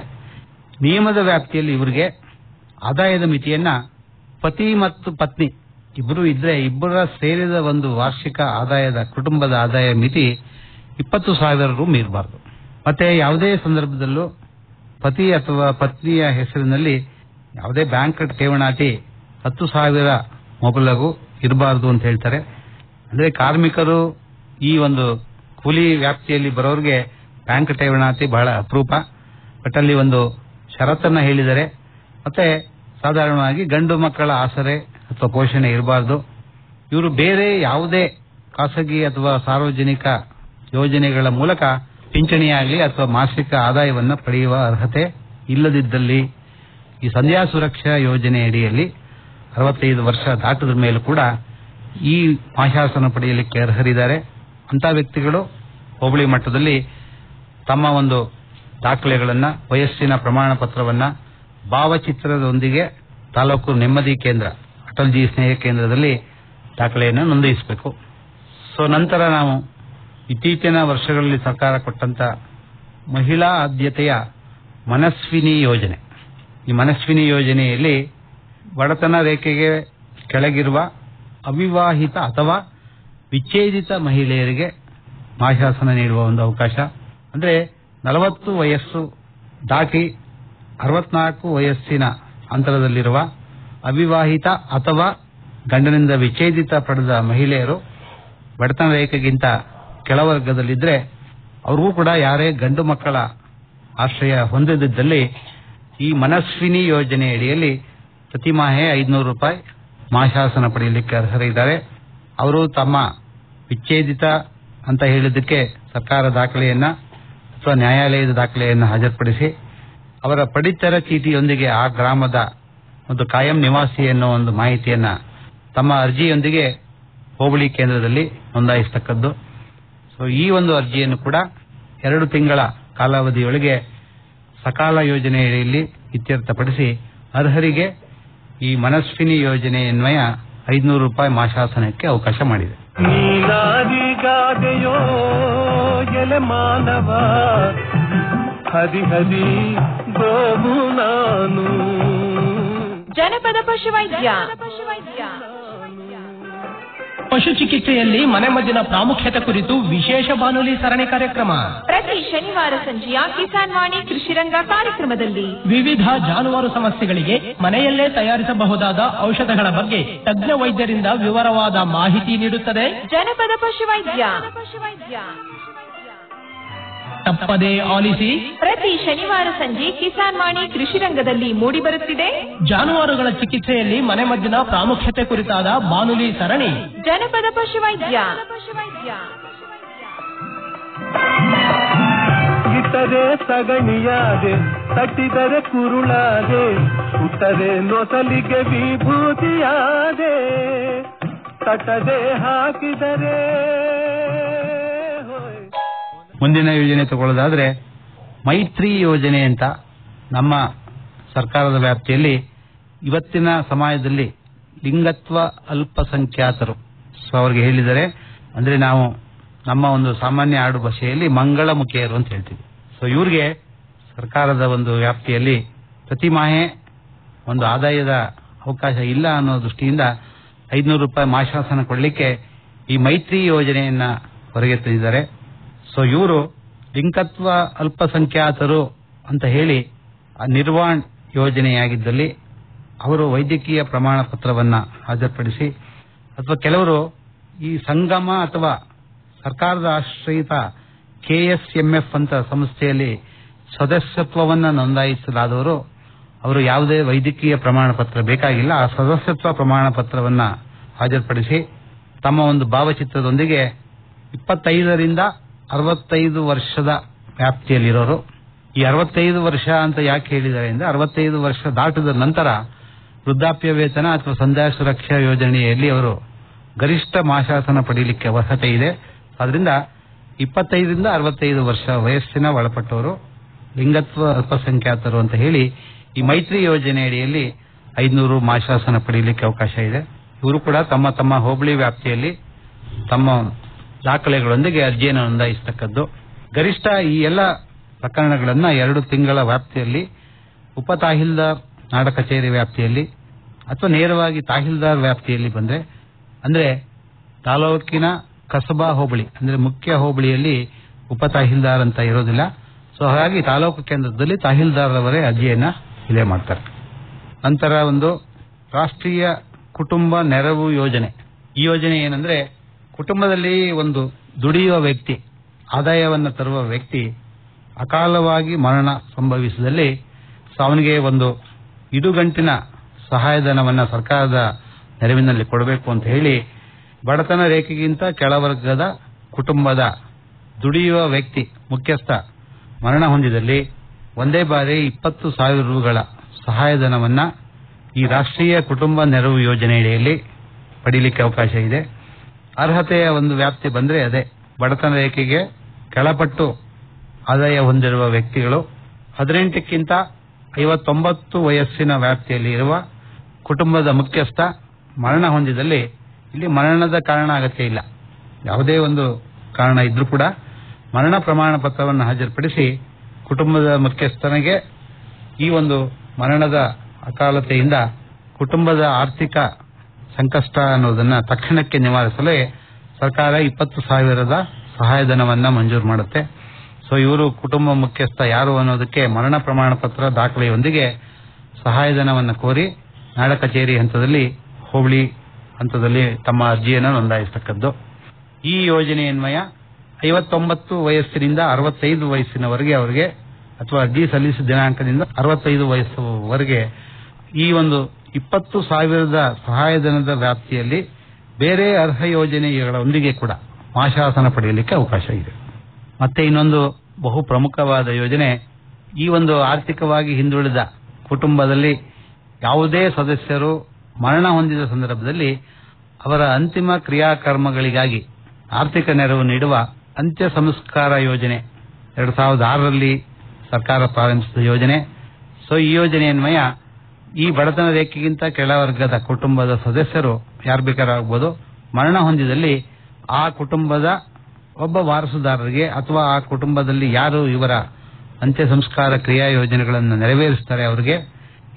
ನಿಯಮದ ವ್ಯಾಪ್ತಿಯಲ್ಲಿ ಇವರಿಗೆ ಆದಾಯದ ಮಿತಿಯನ್ನ ಪತಿ ಮತ್ತು ಪತ್ನಿ ಇಬ್ಬರು ಇದ್ರೆ ಇಬ್ಬರ ಸೇರಿದ ಒಂದು ವಾರ್ಷಿಕ ಆದಾಯದ ಕುಟುಂಬದ ಆದಾಯ ಮಿತಿ ಇಪ್ಪತ್ತು ಸಾವಿರ ರು ಮೀರಬಾರದು ಮತ್ತೆ ಯಾವುದೇ ಸಂದರ್ಭದಲ್ಲೂ ಪತಿ ಅಥವಾ ಪತ್ನಿಯ ಹೆಸರಿನಲ್ಲಿ ಯಾವುದೇ ಬ್ಯಾಂಕ್ ಠೇವಣಾತಿ ಹತ್ತು ಸಾವಿರ ಮೊಬಲಗು ಇರಬಾರದು ಅಂತ ಹೇಳ್ತಾರೆ ಅಂದ್ರೆ ಕಾರ್ಮಿಕರು ಈ ಒಂದು ಕೂಲಿ ವ್ಯಾಪ್ತಿಯಲ್ಲಿ ಬರೋರಿಗೆ ಬ್ಯಾಂಕ್ ಠೇವಣಾತಿ ಬಹಳ ಅಪರೂಪ ಬಟ್ ಅಲ್ಲಿ ಒಂದು ಷರತ್ತನ್ನ ಹೇಳಿದರೆ ಮತ್ತೆ ಸಾಧಾರಣವಾಗಿ ಗಂಡು ಮಕ್ಕಳ ಆಸರೆ ಅಥವಾ ಪೋಷಣೆ ಇರಬಾರದು ಇವರು ಬೇರೆ ಯಾವುದೇ ಖಾಸಗಿ ಅಥವಾ ಸಾರ್ವಜನಿಕ ಯೋಜನೆಗಳ ಮೂಲಕ ಪಿಂಚಣಿಯಾಗಲಿ ಅಥವಾ ಮಾಸಿಕ ಆದಾಯವನ್ನ ಪಡೆಯುವ ಅರ್ಹತೆ ಇಲ್ಲದಿದ್ದಲ್ಲಿ ಈ ಸಂಧ್ಯಾ ಸುರಕ್ಷಾ ಯೋಜನೆ ಅಡಿಯಲ್ಲಿ ಅರವತ್ತೈದು ವರ್ಷ ದಾಟದ ಮೇಲೂ ಕೂಡ ಈ ಮಾಶಾಸನ ಪಡೆಯಲಿಕ್ಕೆ ಅರ್ಹರಿದ್ದಾರೆ ಅಂತ ವ್ಯಕ್ತಿಗಳು ಹೋಬಳಿ ಮಟ್ಟದಲ್ಲಿ ತಮ್ಮ ಒಂದು ದಾಖಲೆಗಳನ್ನ ವಯಸ್ಸಿನ ಪ್ರಮಾಣ ಪತ್ರವನ್ನ ಭಾವಚಿತ್ರದೊಂದಿಗೆ ತಾಲೂಕು ನೆಮ್ಮದಿ ಕೇಂದ್ರ ಅಟಲ್ ಜಿ ಸ್ನೇಹ ಕೇಂದ್ರದಲ್ಲಿ ದಾಖಲೆಯನ್ನು ನೋಂದಾಯಿಸಬೇಕು ಸೊ ನಂತರ ನಾವು ಇತ್ತೀಚಿನ ವರ್ಷಗಳಲ್ಲಿ ಸರ್ಕಾರ ಕೊಟ್ಟಂತ ಮಹಿಳಾ ಆದ್ಯತೆಯ ಮನಸ್ವಿನಿ ಯೋಜನೆ ಈ ಮನಸ್ವಿನಿ ಯೋಜನೆಯಲ್ಲಿ ಬಡತನ ರೇಖೆಗೆ ಕೆಳಗಿರುವ ಅವಿವಾಹಿತ ಅಥವಾ ವಿಚ್ಛೇದಿತ ಮಹಿಳೆಯರಿಗೆ ಮಾಶಾಸನ ನೀಡುವ ಒಂದು ಅವಕಾಶ ಅಂದ್ರೆ ನಲವತ್ತು ವಯಸ್ಸು ದಾಟಿ ಅರವತ್ನಾಲ್ಕು ವಯಸ್ಸಿನ ಅಂತರದಲ್ಲಿರುವ ಅವಿವಾಹಿತ ಅಥವಾ ಗಂಡನಿಂದ ವಿಚ್ಛೇದಿತ ಪಡೆದ ಮಹಿಳೆಯರು ಬಡತನ ರೇಖೆಗಿಂತ ಕೆಳವರ್ಗದಲ್ಲಿದ್ರೆ ಅವ್ರಿಗೂ ಕೂಡ ಯಾರೇ ಗಂಡು ಮಕ್ಕಳ ಆಶ್ರಯ ಹೊಂದದಿದ್ದಲ್ಲಿ ಈ ಮನಸ್ವಿನಿ ಯೋಜನೆ ಅಡಿಯಲ್ಲಿ ಪ್ರತಿ ಮಾಹೆ ಐದುನೂರು ರೂಪಾಯಿ ಮಾಶಾಸನ ಪಡೆಯಲಿಕ್ಕೆ ಅರ್ಹರಿದ್ದಾರೆ ಅವರು ತಮ್ಮ ವಿಚ್ಛೇದಿತ ಅಂತ ಹೇಳಿದ್ದಕ್ಕೆ ಸರ್ಕಾರ ದಾಖಲೆಯನ್ನ ಅಥವಾ ನ್ಯಾಯಾಲಯದ ದಾಖಲೆಯನ್ನು ಹಾಜರುಪಡಿಸಿ ಅವರ ಪಡಿತರ ಚೀಟಿಯೊಂದಿಗೆ ಆ ಗ್ರಾಮದ ಒಂದು ಕಾಯಂ ನಿವಾಸಿ ಎನ್ನುವ ಒಂದು ಮಾಹಿತಿಯನ್ನ ತಮ್ಮ ಅರ್ಜಿಯೊಂದಿಗೆ ಹೋಬಳಿ ಕೇಂದ್ರದಲ್ಲಿ ನೋಂದಾಯಿಸತಕ್ಕದ್ದು ಸೊ ಈ ಒಂದು ಅರ್ಜಿಯನ್ನು ಕೂಡ ಎರಡು ತಿಂಗಳ ಕಾಲಾವಧಿಯೊಳಗೆ ಸಕಾಲ ಯೋಜನೆಯಲ್ಲಿ ಇತ್ಯರ್ಥಪಡಿಸಿ ಅರ್ಹರಿಗೆ ಈ ಮನಸ್ವಿನಿ ಯೋಜನೆ ಅನ್ವಯ ಐದುನೂರು ರೂಪಾಯಿ ಮಾಶಾಸನಕ್ಕೆ ಅವಕಾಶ ಮಾಡಿದೆ ನೀನಾದಿಗಾದೆಯೋ ಎಲೆ ಮಾನವ ಹರಿ ಹರಿ ಗೋವು ನಾನು ಜನಪದ ಪಶುವೈದ್ಯ ಪಶು ಚಿಕಿತ್ಸೆಯಲ್ಲಿ ಮನೆಮದ್ದಿನ ಪ್ರಾಮುಖ್ಯತೆ ಕುರಿತು ವಿಶೇಷ ಬಾನುಲಿ ಸರಣಿ ಕಾರ್ಯಕ್ರಮ ಪ್ರತಿ ಶನಿವಾರ ಸಂಜೆಯ ಕಿಸಾನ್ ವಾಣಿ ಕೃಷಿರಂಗ ಕಾರ್ಯಕ್ರಮದಲ್ಲಿ ವಿವಿಧ ಜಾನುವಾರು ಸಮಸ್ಯೆಗಳಿಗೆ ಮನೆಯಲ್ಲೇ ತಯಾರಿಸಬಹುದಾದ ಔಷಧಗಳ ಬಗ್ಗೆ ತಜ್ಞ ವೈದ್ಯರಿಂದ ವಿವರವಾದ ಮಾಹಿತಿ ನೀಡುತ್ತದೆ ಜನಪದ ಪಶುವೈದ್ಯ ತಪ್ಪದೇ ಆಲಿಸಿ ಪ್ರತಿ ಶನಿವಾರ ಸಂಜೆ ಕಿಸಾನ್ ವಾಣಿ ಕೃಷಿರಂಗದಲ್ಲಿ ಮೂಡಿಬರುತ್ತಿದೆ ಜಾನುವಾರುಗಳ ಚಿಕಿತ್ಸೆಯಲ್ಲಿ ಮನೆಮದ್ದಿನ ಪ್ರಾಮುಖ್ಯತೆ ಕುರಿತಾದ ಬಾನುಲಿ ಸರಣಿ ಜನಪದ ಪಶುವೈದ್ಯ ಇಟ್ಟರೆ ಸಗಣಿಯಾದೆ ತಟ್ಟಿದರೆ ಕುರುಳಾದೆ ಸುಟ್ಟರೆ ನೊಸಲಿಗೆ ವಿಭೂತಿಯಾದೆ ತಟ್ಟದೆ ಹಾಕಿದರೆ ಮುಂದಿನ ಯೋಜನೆ ತಗೊಳ್ಳೋದಾದ್ರೆ ಮೈತ್ರಿ ಯೋಜನೆ ಅಂತ ನಮ್ಮ ಸರ್ಕಾರದ ವ್ಯಾಪ್ತಿಯಲ್ಲಿ ಇವತ್ತಿನ ಸಮಾಜದಲ್ಲಿ ಲಿಂಗತ್ವ ಅಲ್ಪಸಂಖ್ಯಾತರು ಸೊ ಅವ್ರಿಗೆ ಹೇಳಿದರೆ ಅಂದ್ರೆ ನಾವು ನಮ್ಮ ಒಂದು ಸಾಮಾನ್ಯ ಆಡು ಭಾಷೆಯಲ್ಲಿ ಮಂಗಳಮುಖಿಯರು ಅಂತ ಹೇಳ್ತೀವಿ ಸೊ ಇವ್ರಿಗೆ ಸರ್ಕಾರದ ಒಂದು ವ್ಯಾಪ್ತಿಯಲ್ಲಿ ಪ್ರತಿ ಮಾಹೆ ಒಂದು ಆದಾಯದ ಅವಕಾಶ ಇಲ್ಲ ಅನ್ನೋ ದೃಷ್ಟಿಯಿಂದ ಐದ್ನೂರು ರೂಪಾಯಿ ಮಾಶಾಸನ ಕೊಡಲಿಕ್ಕೆ ಈ ಮೈತ್ರಿ ಯೋಜನೆಯನ್ನ ಹೊರಗೆ ತಂದಿದ್ದಾರೆ ಸೊ ಇವರು ಲಿಂಗತ್ವ ಅಲ್ಪಸಂಖ್ಯಾತರು ಅಂತ ಹೇಳಿ ಆ ನಿರ್ವಾಣ್ ಯೋಜನೆಯಾಗಿದ್ದಲ್ಲಿ ಅವರು ವೈದ್ಯಕೀಯ ಪ್ರಮಾಣ ಪತ್ರವನ್ನ ಹಾಜರುಪಡಿಸಿ ಅಥವಾ ಕೆಲವರು ಈ ಸಂಗಮ ಅಥವಾ ಸರ್ಕಾರದ ಆಶ್ರಯಿತ ಕೆಎಸ್ಎಂಎಫ್ ಅಂತ ಸಂಸ್ಥೆಯಲ್ಲಿ ಸದಸ್ಯತ್ವವನ್ನ ನೋಂದಾಯಿಸಲಾದವರು ಅವರು ಯಾವುದೇ ವೈದ್ಯಕೀಯ ಪ್ರಮಾಣ ಪತ್ರ ಬೇಕಾಗಿಲ್ಲ ಆ ಸದಸ್ಯತ್ವ ಪ್ರಮಾಣ ಪತ್ರವನ್ನ ಹಾಜರುಪಡಿಸಿ ತಮ್ಮ ಒಂದು ಭಾವಚಿತ್ರದೊಂದಿಗೆ ಇಪ್ಪತ್ತೈದರಿಂದ ಅರವತ್ತೈದು ವರ್ಷದ ವ್ಯಾಪ್ತಿಯಲ್ಲಿರೋರು ಈ ಅರವತ್ತೈದು ವರ್ಷ ಅಂತ ಯಾಕೆ ಹೇಳಿದ್ದಾರೆ ಅಂದ್ರೆ ಅರವತ್ತೈದು ವರ್ಷ ದಾಟಿದ ನಂತರ ವೃದ್ಧಾಪ್ಯ ವೇತನ ಅಥವಾ ಸಂಧ್ಯಾ ಸುರಕ್ಷಾ ಯೋಜನೆಯಲ್ಲಿ ಅವರು ಗರಿಷ್ಠ ಮಾಶಾಸನ ಪಡೆಯಲಿಕ್ಕೆ ಅರ್ಹತೆ ಇದೆ ಅದರಿಂದ ಇಪ್ಪತ್ತೈದರಿಂದ ಅರವತ್ತೈದು ವರ್ಷ ವಯಸ್ಸಿನ ಒಳಪಟ್ಟವರು ಲಿಂಗತ್ವ ಅಲ್ಪಸಂಖ್ಯಾತರು ಅಂತ ಹೇಳಿ ಈ ಮೈತ್ರಿ ಯೋಜನೆ ಅಡಿಯಲ್ಲಿ ಐದುನೂರು ಮಾಶಾಸನ ಪಡೆಯಲಿಕ್ಕೆ ಅವಕಾಶ ಇದೆ ಇವರು ಕೂಡ ತಮ್ಮ ತಮ್ಮ ಹೋಬಳಿ ವ್ಯಾಪ್ತಿಯಲ್ಲಿ ತಮ್ಮ ದಾಖಲೆಗಳೊಂದಿಗೆ ಅರ್ಜಿಯನ್ನು ನೋಂದಾಯಿಸತಕ್ಕದ್ದು ಗರಿಷ್ಠ ಈ ಎಲ್ಲ ಪ್ರಕರಣಗಳನ್ನ ಎರಡು ತಿಂಗಳ ವ್ಯಾಪ್ತಿಯಲ್ಲಿ ಉಪ ತಾಹಿಲ್ದಾರ್ ನಾಡ ಕಚೇರಿ ವ್ಯಾಪ್ತಿಯಲ್ಲಿ ಅಥವಾ ನೇರವಾಗಿ ತಾಹಿಲ್ದಾರ್ ವ್ಯಾಪ್ತಿಯಲ್ಲಿ ಬಂದ್ರೆ ಅಂದ್ರೆ ತಾಲೂಕಿನ ಕಸಬಾ ಹೋಬಳಿ ಅಂದ್ರೆ ಮುಖ್ಯ ಹೋಬಳಿಯಲ್ಲಿ ಉಪ ತಾಹಿಲ್ದಾರ್ ಅಂತ ಇರೋದಿಲ್ಲ ಸೊ ಹಾಗಾಗಿ ತಾಲೂಕು ಕೇಂದ್ರದಲ್ಲಿ ತಾಹಿಲ್ದಾರ್ ಅವರೇ ಅರ್ಜಿಯನ್ನ ಇದೇ ಮಾಡ್ತಾರೆ ನಂತರ ಒಂದು ರಾಷ್ಟ್ರೀಯ ಕುಟುಂಬ ನೆರವು ಯೋಜನೆ ಈ ಯೋಜನೆ ಏನಂದ್ರೆ ಕುಟುಂಬದಲ್ಲಿ ಒಂದು ದುಡಿಯುವ ವ್ಯಕ್ತಿ ಆದಾಯವನ್ನ ತರುವ ವ್ಯಕ್ತಿ ಅಕಾಲವಾಗಿ ಮರಣ ಸಂಭವಿಸಿದಲ್ಲಿ ಸೊ ಅವನಿಗೆ ಒಂದು ಇಡುಗಂಟಿನ ಸಹಾಯಧನವನ್ನ ಸರ್ಕಾರದ ನೆರವಿನಲ್ಲಿ ಕೊಡಬೇಕು ಅಂತ ಹೇಳಿ ಬಡತನ ರೇಖೆಗಿಂತ ಕೆಳವರ್ಗದ ಕುಟುಂಬದ ದುಡಿಯುವ ವ್ಯಕ್ತಿ ಮುಖ್ಯಸ್ಥ ಮರಣ ಹೊಂದಿದಲ್ಲಿ ಒಂದೇ ಬಾರಿ ಇಪ್ಪತ್ತು ಸಾವಿರ ರೂಗಳ ಸಹಾಯಧನವನ್ನ ಈ ರಾಷ್ಟ್ರೀಯ ಕುಟುಂಬ ನೆರವು ಯೋಜನೆಯಡಿಯಲ್ಲಿ ಪಡೀಲಿಕ್ಕೆ ಅವಕಾಶ ಇದೆ ಅರ್ಹತೆಯ ಒಂದು ವ್ಯಾಪ್ತಿ ಬಂದ್ರೆ ಅದೇ ಬಡತನ ರೇಖೆಗೆ ಕೆಳಪಟ್ಟು ಆದಾಯ ಹೊಂದಿರುವ ವ್ಯಕ್ತಿಗಳು ಹದಿನೆಂಟಕ್ಕಿಂತ ಐವತ್ತೊಂಬತ್ತು ವಯಸ್ಸಿನ ವ್ಯಾಪ್ತಿಯಲ್ಲಿ ಇರುವ ಕುಟುಂಬದ ಮುಖ್ಯಸ್ಥ ಮರಣ ಹೊಂದಿದಲ್ಲಿ ಇಲ್ಲಿ ಮರಣದ ಕಾರಣ ಅಗತ್ಯ ಇಲ್ಲ ಯಾವುದೇ ಒಂದು ಕಾರಣ ಇದ್ರೂ ಕೂಡ ಮರಣ ಪ್ರಮಾಣ ಪತ್ರವನ್ನು ಹಾಜರುಪಡಿಸಿ ಕುಟುಂಬದ ಮುಖ್ಯಸ್ಥನಿಗೆ ಈ ಒಂದು ಮರಣದ ಅಕಾಲತೆಯಿಂದ ಕುಟುಂಬದ ಆರ್ಥಿಕ ಸಂಕಷ್ಟ ಅನ್ನೋದನ್ನ ತಕ್ಷಣಕ್ಕೆ ನಿವಾರಿಸಲು ಸರ್ಕಾರ ಇಪ್ಪತ್ತು ಸಾವಿರದ ಸಹಾಯಧನವನ್ನ ಮಂಜೂರು ಮಾಡುತ್ತೆ ಸೊ ಇವರು ಕುಟುಂಬ ಮುಖ್ಯಸ್ಥ ಯಾರು ಅನ್ನೋದಕ್ಕೆ ಮರಣ ಪ್ರಮಾಣ ಪತ್ರ ದಾಖಲೆಯೊಂದಿಗೆ ಸಹಾಯಧನವನ್ನ ಕೋರಿ ನಾಡ ಕಚೇರಿ ಹಂತದಲ್ಲಿ ಹೋಬಳಿ ಹಂತದಲ್ಲಿ ತಮ್ಮ ಅರ್ಜಿಯನ್ನು ನೋಂದಾಯಿಸತಕ್ಕದ್ದು ಈ ಯೋಜನೆಯನ್ವಯ ಐವತ್ತೊಂಬತ್ತು ವಯಸ್ಸಿನಿಂದ ಅರವತ್ತೈದು ವಯಸ್ಸಿನವರೆಗೆ ಅವರಿಗೆ ಅಥವಾ ಅರ್ಜಿ ಸಲ್ಲಿಸಿದ ದಿನಾಂಕದಿಂದ ಅರವತ್ತೈದು ವಯಸ್ಸುವರೆಗೆ ಈ ಒಂದು ಇಪ್ಪತ್ತು ಸಾವಿರದ ಸಹಾಯಧನದ ವ್ಯಾಪ್ತಿಯಲ್ಲಿ ಬೇರೆ ಅರ್ಹ ಯೋಜನೆಗಳೊಂದಿಗೆ ಕೂಡ ಮಾಶಾಸನ ಪಡೆಯಲಿಕ್ಕೆ ಅವಕಾಶ ಇದೆ ಮತ್ತೆ ಇನ್ನೊಂದು ಬಹು ಪ್ರಮುಖವಾದ ಯೋಜನೆ ಈ ಒಂದು ಆರ್ಥಿಕವಾಗಿ ಹಿಂದುಳಿದ ಕುಟುಂಬದಲ್ಲಿ ಯಾವುದೇ ಸದಸ್ಯರು ಮರಣ ಹೊಂದಿದ ಸಂದರ್ಭದಲ್ಲಿ ಅವರ ಅಂತಿಮ ಕ್ರಿಯಾಕರ್ಮಗಳಿಗಾಗಿ ಆರ್ಥಿಕ ನೆರವು ನೀಡುವ ಅಂತ್ಯ ಸಂಸ್ಕಾರ ಯೋಜನೆ ಎರಡು ಸಾವಿರದ ಆರರಲ್ಲಿ ಸರ್ಕಾರ ಪ್ರಾರಂಭಿಸಿದ ಯೋಜನೆ ಸೊ ಈ ಯೋಜನೆಯನ್ವಯ ಈ ಬಡತನ ರೇಖೆಗಿಂತ ಕೆಳವರ್ಗದ ಕುಟುಂಬದ ಸದಸ್ಯರು ಯಾರು ಬೇಕಾರಾಗಬಹುದು ಮರಣ ಹೊಂದಿದಲ್ಲಿ ಆ ಕುಟುಂಬದ ಒಬ್ಬ ವಾರಸುದಾರರಿಗೆ ಅಥವಾ ಆ ಕುಟುಂಬದಲ್ಲಿ ಯಾರು ಇವರ ಅಂತ್ಯ ಸಂಸ್ಕಾರ ಕ್ರಿಯಾ ಯೋಜನೆಗಳನ್ನು ನೆರವೇರಿಸುತ್ತಾರೆ ಅವರಿಗೆ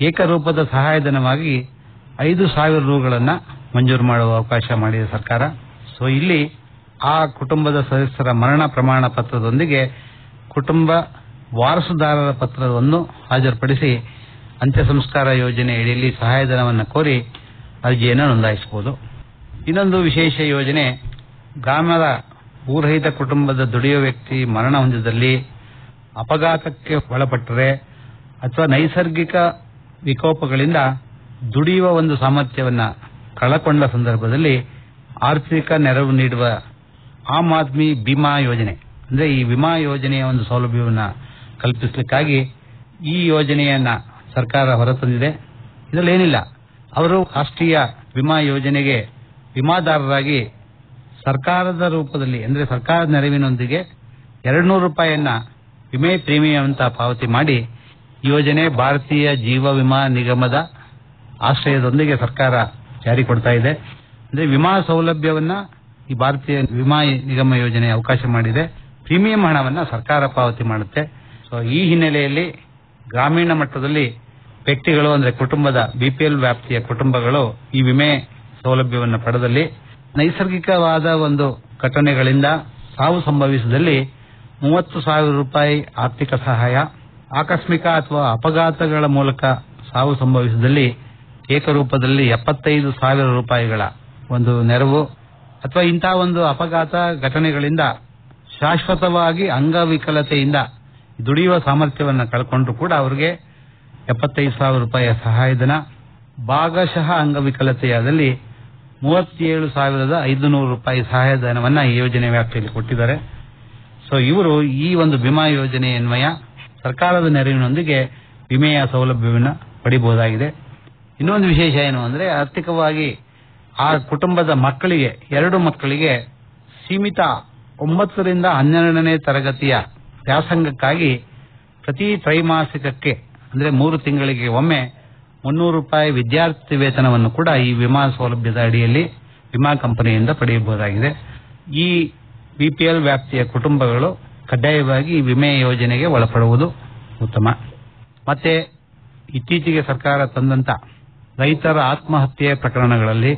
ಏಕರೂಪದ ಸಹಾಯಧನವಾಗಿ ಐದು ಸಾವಿರ ರೂಗಳನ್ನ ಮಂಜೂರು ಮಾಡುವ ಅವಕಾಶ ಮಾಡಿದೆ ಸರ್ಕಾರ ಸೊ ಇಲ್ಲಿ ಆ ಕುಟುಂಬದ ಸದಸ್ಯರ ಮರಣ ಪ್ರಮಾಣ ಪತ್ರದೊಂದಿಗೆ ಕುಟುಂಬ ವಾರಸುದಾರರ ಪತ್ರವನ್ನು ಹಾಜರುಪಡಿಸಿ ಅಂತ್ಯ ಸಂಸ್ಕಾರ ಯೋಜನೆ ಅಡಿಯಲ್ಲಿ ಸಹಾಯಧನವನ್ನು ಕೋರಿ ಅರ್ಜಿಯನ್ನು ನೋಂದಾಯಿಸಬಹುದು ಇನ್ನೊಂದು ವಿಶೇಷ ಯೋಜನೆ ಗ್ರಾಮದ ಊರಹಿತ ಕುಟುಂಬದ ದುಡಿಯುವ ವ್ಯಕ್ತಿ ಮರಣ ಹೊಂದಿದಲ್ಲಿ ಅಪಘಾತಕ್ಕೆ ಒಳಪಟ್ಟರೆ ಅಥವಾ ನೈಸರ್ಗಿಕ ವಿಕೋಪಗಳಿಂದ ದುಡಿಯುವ ಒಂದು ಸಾಮರ್ಥ್ಯವನ್ನ ಕಳಕೊಂಡ ಸಂದರ್ಭದಲ್ಲಿ ಆರ್ಥಿಕ ನೆರವು ನೀಡುವ ಆಮ್ ಆದ್ಮಿ ಬಿಮಾ ಯೋಜನೆ ಅಂದ್ರೆ ಈ ವಿಮಾ ಯೋಜನೆಯ ಒಂದು ಸೌಲಭ್ಯವನ್ನ ಕಲ್ಪಿಸಲಿಕ್ಕಾಗಿ ಈ ಯೋಜನೆಯನ್ನ ಸರ್ಕಾರ ಹೊರತಂದಿದೆ ಇದರಲ್ಲಿ ಏನಿಲ್ಲ ಅವರು ರಾಷ್ಟ್ರೀಯ ವಿಮಾ ಯೋಜನೆಗೆ ವಿಮಾದಾರರಾಗಿ ಸರ್ಕಾರದ ರೂಪದಲ್ಲಿ ಅಂದ್ರೆ ಸರ್ಕಾರದ ನೆರವಿನೊಂದಿಗೆ ಎರಡ್ನೂರು ರೂಪಾಯಿಯನ್ನ ವಿಮೆ ಪ್ರೀಮಿಯಂ ಅಂತ ಪಾವತಿ ಮಾಡಿ ಈ ಯೋಜನೆ ಭಾರತೀಯ ಜೀವ ವಿಮಾ ನಿಗಮದ ಆಶ್ರಯದೊಂದಿಗೆ ಸರ್ಕಾರ ಜಾರಿ ಕೊಡ್ತಾ ಇದೆ ಅಂದ್ರೆ ವಿಮಾ ಸೌಲಭ್ಯವನ್ನ ಈ ಭಾರತೀಯ ವಿಮಾ ನಿಗಮ ಯೋಜನೆ ಅವಕಾಶ ಮಾಡಿದೆ ಪ್ರೀಮಿಯಂ ಹಣವನ್ನ ಸರ್ಕಾರ ಪಾವತಿ ಮಾಡುತ್ತೆ ಸೊ ಈ ಹಿನ್ನೆಲೆಯಲ್ಲಿ ಗ್ರಾಮೀಣ ಮಟ್ಟದಲ್ಲಿ ವ್ಯಕ್ತಿಗಳು ಅಂದ್ರೆ ಕುಟುಂಬದ ಬಿಪಿಎಲ್ ವ್ಯಾಪ್ತಿಯ ಕುಟುಂಬಗಳು ಈ ವಿಮೆ ಸೌಲಭ್ಯವನ್ನು ಪಡೆದಲ್ಲಿ ನೈಸರ್ಗಿಕವಾದ ಒಂದು ಘಟನೆಗಳಿಂದ ಸಾವು ಸಂಭವಿಸಿದಲ್ಲಿ ಮೂವತ್ತು ಸಾವಿರ ರೂಪಾಯಿ ಆರ್ಥಿಕ ಸಹಾಯ ಆಕಸ್ಮಿಕ ಅಥವಾ ಅಪಘಾತಗಳ ಮೂಲಕ ಸಾವು ಸಂಭವಿಸಿದಲ್ಲಿ ಏಕರೂಪದಲ್ಲಿ ಎಪ್ಪತ್ತೈದು ಸಾವಿರ ರೂಪಾಯಿಗಳ ಒಂದು ನೆರವು ಅಥವಾ ಇಂತಹ ಒಂದು ಅಪಘಾತ ಘಟನೆಗಳಿಂದ ಶಾಶ್ವತವಾಗಿ ಅಂಗವಿಕಲತೆಯಿಂದ ದುಡಿಯುವ ಸಾಮರ್ಥ್ಯವನ್ನು ಕಳ್ಕೊಂಡ್ರು ಕೂಡ ಅವರಿಗೆ ಎಪ್ಪತ್ತೈದು ಸಾವಿರ ರೂಪಾಯಿಯ ಸಹಾಯಧನ ಭಾಗಶಃ ಅಂಗವಿಕಲತೆಯಾದಲ್ಲಿ ಮೂವತ್ತೇಳು ಸಾವಿರದ ಐದುನೂರು ರೂಪಾಯಿ ಸಹಾಯಧನವನ್ನ ಈ ಯೋಜನೆ ವ್ಯಾಪ್ತಿಯಲ್ಲಿ ಕೊಟ್ಟಿದ್ದಾರೆ ಸೊ ಇವರು ಈ ಒಂದು ವಿಮಾ ಯೋಜನೆ ಅನ್ವಯ ಸರ್ಕಾರದ ನೆರವಿನೊಂದಿಗೆ ವಿಮೆಯ ಸೌಲಭ್ಯವನ್ನು ಪಡಿಬಹುದಾಗಿದೆ ಇನ್ನೊಂದು ವಿಶೇಷ ಏನು ಅಂದ್ರೆ ಆರ್ಥಿಕವಾಗಿ ಆ ಕುಟುಂಬದ ಮಕ್ಕಳಿಗೆ ಎರಡು ಮಕ್ಕಳಿಗೆ ಸೀಮಿತ ಒಂಬತ್ತರಿಂದ ಹನ್ನೆರಡನೇ ತರಗತಿಯ ವ್ಯಾಸಂಗಕ್ಕಾಗಿ ಪ್ರತಿ ತ್ರೈಮಾಸಿಕಕ್ಕೆ ಅಂದ್ರೆ ಮೂರು ತಿಂಗಳಿಗೆ ಒಮ್ಮೆ ಮುನ್ನೂರು ರೂಪಾಯಿ ವಿದ್ಯಾರ್ಥಿ ವೇತನವನ್ನು ಕೂಡ ಈ ವಿಮಾ ಸೌಲಭ್ಯದ ಅಡಿಯಲ್ಲಿ ವಿಮಾ ಕಂಪನಿಯಿಂದ ಪಡೆಯಬಹುದಾಗಿದೆ ಈ ಬಿಪಿಎಲ್ ವ್ಯಾಪ್ತಿಯ ಕುಟುಂಬಗಳು ಕಡ್ಡಾಯವಾಗಿ ಈ ವಿಮೆ ಯೋಜನೆಗೆ ಒಳಪಡುವುದು ಉತ್ತಮ ಮತ್ತೆ ಇತ್ತೀಚೆಗೆ ಸರ್ಕಾರ ತಂದಂತ ರೈತರ ಆತ್ಮಹತ್ಯೆ ಪ್ರಕರಣಗಳಲ್ಲಿ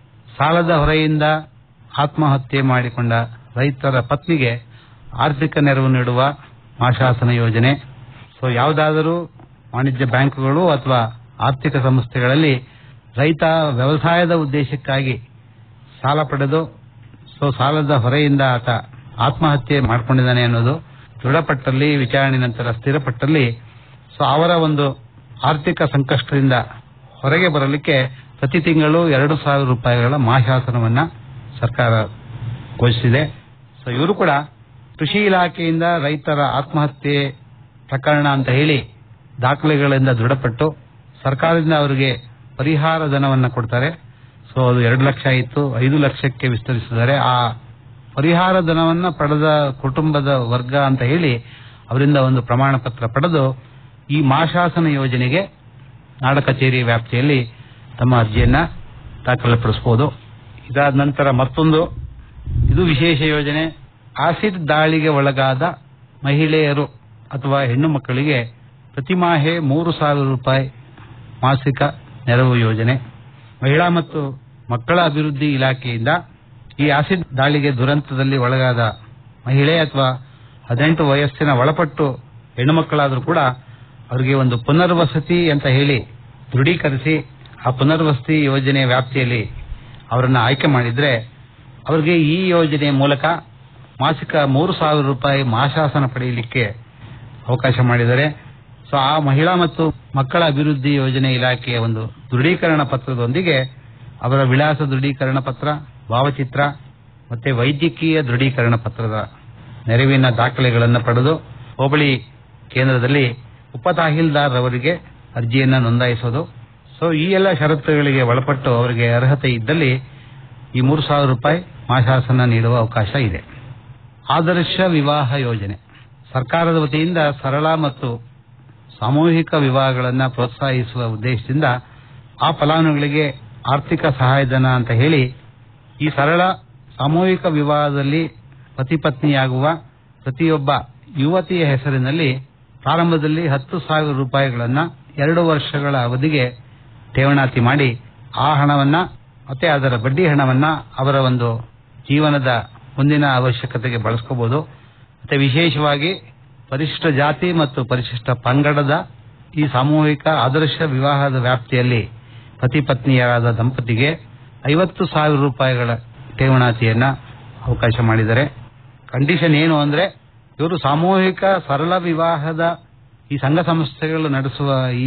ಸಾಲದ ಹೊರೆಯಿಂದ ಆತ್ಮಹತ್ಯೆ ಮಾಡಿಕೊಂಡ ರೈತರ ಪತ್ನಿಗೆ ಆರ್ಥಿಕ ನೆರವು ನೀಡುವ ಮಾಶಾಸನ ಯೋಜನೆ ಸೊ ಯಾವುದಾದರೂ ವಾಣಿಜ್ಯ ಬ್ಯಾಂಕುಗಳು ಅಥವಾ ಆರ್ಥಿಕ ಸಂಸ್ಥೆಗಳಲ್ಲಿ ರೈತ ವ್ಯವಸಾಯದ ಉದ್ದೇಶಕ್ಕಾಗಿ ಸಾಲ ಪಡೆದು ಸೊ ಸಾಲದ ಹೊರೆಯಿಂದ ಆತ ಆತ್ಮಹತ್ಯೆ ಮಾಡಿಕೊಂಡಿದ್ದಾನೆ ಅನ್ನೋದು ದೃಢಪಟ್ಟಲ್ಲಿ ವಿಚಾರಣೆ ನಂತರ ಸ್ಥಿರಪಟ್ಟಲ್ಲಿ ಸೊ ಅವರ ಒಂದು ಆರ್ಥಿಕ ಸಂಕಷ್ಟದಿಂದ ಹೊರಗೆ ಬರಲಿಕ್ಕೆ ಪ್ರತಿ ತಿಂಗಳು ಎರಡು ಸಾವಿರ ರೂಪಾಯಿಗಳ ಮಾಶಾಸನವನ್ನ ಸರ್ಕಾರ ಘೋಷಿಸಿದೆ ಸೊ ಇವರು ಕೂಡ ಕೃಷಿ ಇಲಾಖೆಯಿಂದ ರೈತರ ಆತ್ಮಹತ್ಯೆ ಪ್ರಕರಣ ಅಂತ ಹೇಳಿ ದಾಖಲೆಗಳಿಂದ ದೃಢಪಟ್ಟು ಸರ್ಕಾರದಿಂದ ಅವರಿಗೆ ಪರಿಹಾರ ಧನವನ್ನ ಕೊಡ್ತಾರೆ ಸೊ ಅದು ಎರಡು ಲಕ್ಷ ಇತ್ತು ಐದು ಲಕ್ಷಕ್ಕೆ ವಿಸ್ತರಿಸಿದ್ದಾರೆ ಆ ಪರಿಹಾರ ಧನವನ್ನ ಪಡೆದ ಕುಟುಂಬದ ವರ್ಗ ಅಂತ ಹೇಳಿ ಅವರಿಂದ ಒಂದು ಪ್ರಮಾಣ ಪತ್ರ ಪಡೆದು ಈ ಮಾಶಾಸನ ಯೋಜನೆಗೆ ನಾಡ ಕಚೇರಿ ವ್ಯಾಪ್ತಿಯಲ್ಲಿ ತಮ್ಮ ಅರ್ಜಿಯನ್ನ ದಾಖಲೆಪಡಿಸಬಹುದು ಇದಾದ ನಂತರ ಮತ್ತೊಂದು ಇದು ವಿಶೇಷ ಯೋಜನೆ ಆಸಿಡ್ ದಾಳಿಗೆ ಒಳಗಾದ ಮಹಿಳೆಯರು ಅಥವಾ ಹೆಣ್ಣು ಮಕ್ಕಳಿಗೆ ಪ್ರತಿ ಮಾಹೆ ಮೂರು ಸಾವಿರ ರೂಪಾಯಿ ಮಾಸಿಕ ನೆರವು ಯೋಜನೆ ಮಹಿಳಾ ಮತ್ತು ಮಕ್ಕಳ ಅಭಿವೃದ್ಧಿ ಇಲಾಖೆಯಿಂದ ಈ ಆಸಿಡ್ ದಾಳಿಗೆ ದುರಂತದಲ್ಲಿ ಒಳಗಾದ ಮಹಿಳೆ ಅಥವಾ ಹದಿನೆಂಟು ವಯಸ್ಸಿನ ಒಳಪಟ್ಟು ಹೆಣ್ಣು ಮಕ್ಕಳಾದರೂ ಕೂಡ ಅವರಿಗೆ ಒಂದು ಪುನರ್ವಸತಿ ಅಂತ ಹೇಳಿ ದೃಢೀಕರಿಸಿ ಆ ಪುನರ್ವಸತಿ ಯೋಜನೆ ವ್ಯಾಪ್ತಿಯಲ್ಲಿ ಅವರನ್ನ ಆಯ್ಕೆ ಮಾಡಿದ್ರೆ ಅವರಿಗೆ ಈ ಯೋಜನೆಯ ಮೂಲಕ ಮಾಸಿಕ ಮೂರು ಸಾವಿರ ರೂಪಾಯಿ ಮಾಶಾಸನ ಪಡೆಯಲಿಕ್ಕೆ ಅವಕಾಶ ಮಾಡಿದ್ದಾರೆ ಸೊ ಆ ಮಹಿಳಾ ಮತ್ತು ಮಕ್ಕಳ ಅಭಿವೃದ್ಧಿ ಯೋಜನೆ ಇಲಾಖೆಯ ಒಂದು ದೃಢೀಕರಣ ಪತ್ರದೊಂದಿಗೆ ಅವರ ವಿಳಾಸ ದೃಢೀಕರಣ ಪತ್ರ ಭಾವಚಿತ್ರ ಮತ್ತೆ ವೈದ್ಯಕೀಯ ದೃಢೀಕರಣ ಪತ್ರದ ನೆರವಿನ ದಾಖಲೆಗಳನ್ನು ಪಡೆದು ಹೋಬಳಿ ಕೇಂದ್ರದಲ್ಲಿ ಉಪ ತಹಸೀಲ್ದಾರ್ ಅವರಿಗೆ ಅರ್ಜಿಯನ್ನ ನೋಂದಾಯಿಸೋದು ಸೊ ಈ ಎಲ್ಲ ಷರತ್ತುಗಳಿಗೆ ಒಳಪಟ್ಟು ಅವರಿಗೆ ಅರ್ಹತೆ ಇದ್ದಲ್ಲಿ ಈ ಮೂರು ಸಾವಿರ ರೂಪಾಯಿ ಮಾಶಾಸನ ನೀಡುವ ಅವಕಾಶ ಇದೆ ಆದರ್ಶ ವಿವಾಹ ಯೋಜನೆ ಸರ್ಕಾರದ ವತಿಯಿಂದ ಸರಳ ಮತ್ತು ಸಾಮೂಹಿಕ ವಿವಾಹಗಳನ್ನು ಪ್ರೋತ್ಸಾಹಿಸುವ ಉದ್ದೇಶದಿಂದ ಆ ಫಲಾನುಭವಿಗಳಿಗೆ ಆರ್ಥಿಕ ಸಹಾಯಧನ ಅಂತ ಹೇಳಿ ಈ ಸರಳ ಸಾಮೂಹಿಕ ವಿವಾಹದಲ್ಲಿ ಪತಿ ಪತ್ನಿಯಾಗುವ ಪ್ರತಿಯೊಬ್ಬ ಯುವತಿಯ ಹೆಸರಿನಲ್ಲಿ ಪ್ರಾರಂಭದಲ್ಲಿ ಹತ್ತು ಸಾವಿರ ರೂಪಾಯಿಗಳನ್ನ ಎರಡು ವರ್ಷಗಳ ಅವಧಿಗೆ ಠೇವಣಾತಿ ಮಾಡಿ ಆ ಹಣವನ್ನ ಮತ್ತೆ ಅದರ ಬಡ್ಡಿ ಹಣವನ್ನ ಅವರ ಒಂದು ಜೀವನದ ಮುಂದಿನ ಅವಶ್ಯಕತೆಗೆ ಬಳಸ್ಕೋಬಹುದು ಮತ್ತೆ ವಿಶೇಷವಾಗಿ ಪರಿಶಿಷ್ಟ ಜಾತಿ ಮತ್ತು ಪರಿಶಿಷ್ಟ ಪಂಗಡದ ಈ ಸಾಮೂಹಿಕ ಆದರ್ಶ ವಿವಾಹದ ವ್ಯಾಪ್ತಿಯಲ್ಲಿ ಪತಿ ಪತ್ನಿಯರಾದ ದಂಪತಿಗೆ ಐವತ್ತು ಸಾವಿರ ರೂಪಾಯಿಗಳ ಠೇವಣಾತಿಯನ್ನ ಅವಕಾಶ ಮಾಡಿದ್ದಾರೆ ಕಂಡೀಷನ್ ಏನು ಅಂದ್ರೆ ಇವರು ಸಾಮೂಹಿಕ ಸರಳ ವಿವಾಹದ ಈ ಸಂಘ ಸಂಸ್ಥೆಗಳು ನಡೆಸುವ ಈ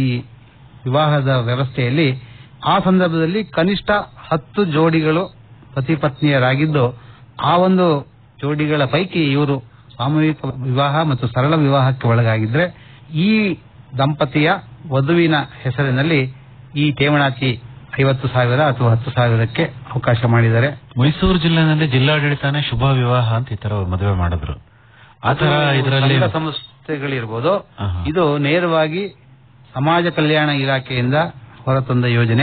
ವಿವಾಹದ ವ್ಯವಸ್ಥೆಯಲ್ಲಿ ಆ ಸಂದರ್ಭದಲ್ಲಿ ಕನಿಷ್ಠ ಹತ್ತು ಜೋಡಿಗಳು ಪತಿ ಪತ್ನಿಯರಾಗಿದ್ದು ಆ ಒಂದು ಜೋಡಿಗಳ ಪೈಕಿ ಇವರು ಸಾಮೂಹಿಕ ವಿವಾಹ ಮತ್ತು ಸರಳ ವಿವಾಹಕ್ಕೆ ಒಳಗಾಗಿದ್ರೆ ಈ ದಂಪತಿಯ ವಧುವಿನ ಹೆಸರಿನಲ್ಲಿ ಈ ಠೇವಣಾತಿ ಐವತ್ತು ಸಾವಿರ ಅಥವಾ ಹತ್ತು ಸಾವಿರಕ್ಕೆ ಅವಕಾಶ ಮಾಡಿದ್ದಾರೆ ಮೈಸೂರು ಜಿಲ್ಲೆನಲ್ಲಿ ಜಿಲ್ಲಾಡಳಿತನೇ ಶುಭ ವಿವಾಹ ಅಂತ ಈ ತರ ಮದುವೆ ಮಾಡಿದ್ರು ಆ ತರ ಇದರಲ್ಲಿ ಸಂಘ ಸಂಸ್ಥೆಗಳಿರ್ಬೋದು ಇದು ನೇರವಾಗಿ ಸಮಾಜ ಕಲ್ಯಾಣ ಇಲಾಖೆಯಿಂದ ಹೊರತಂದ ಯೋಜನೆ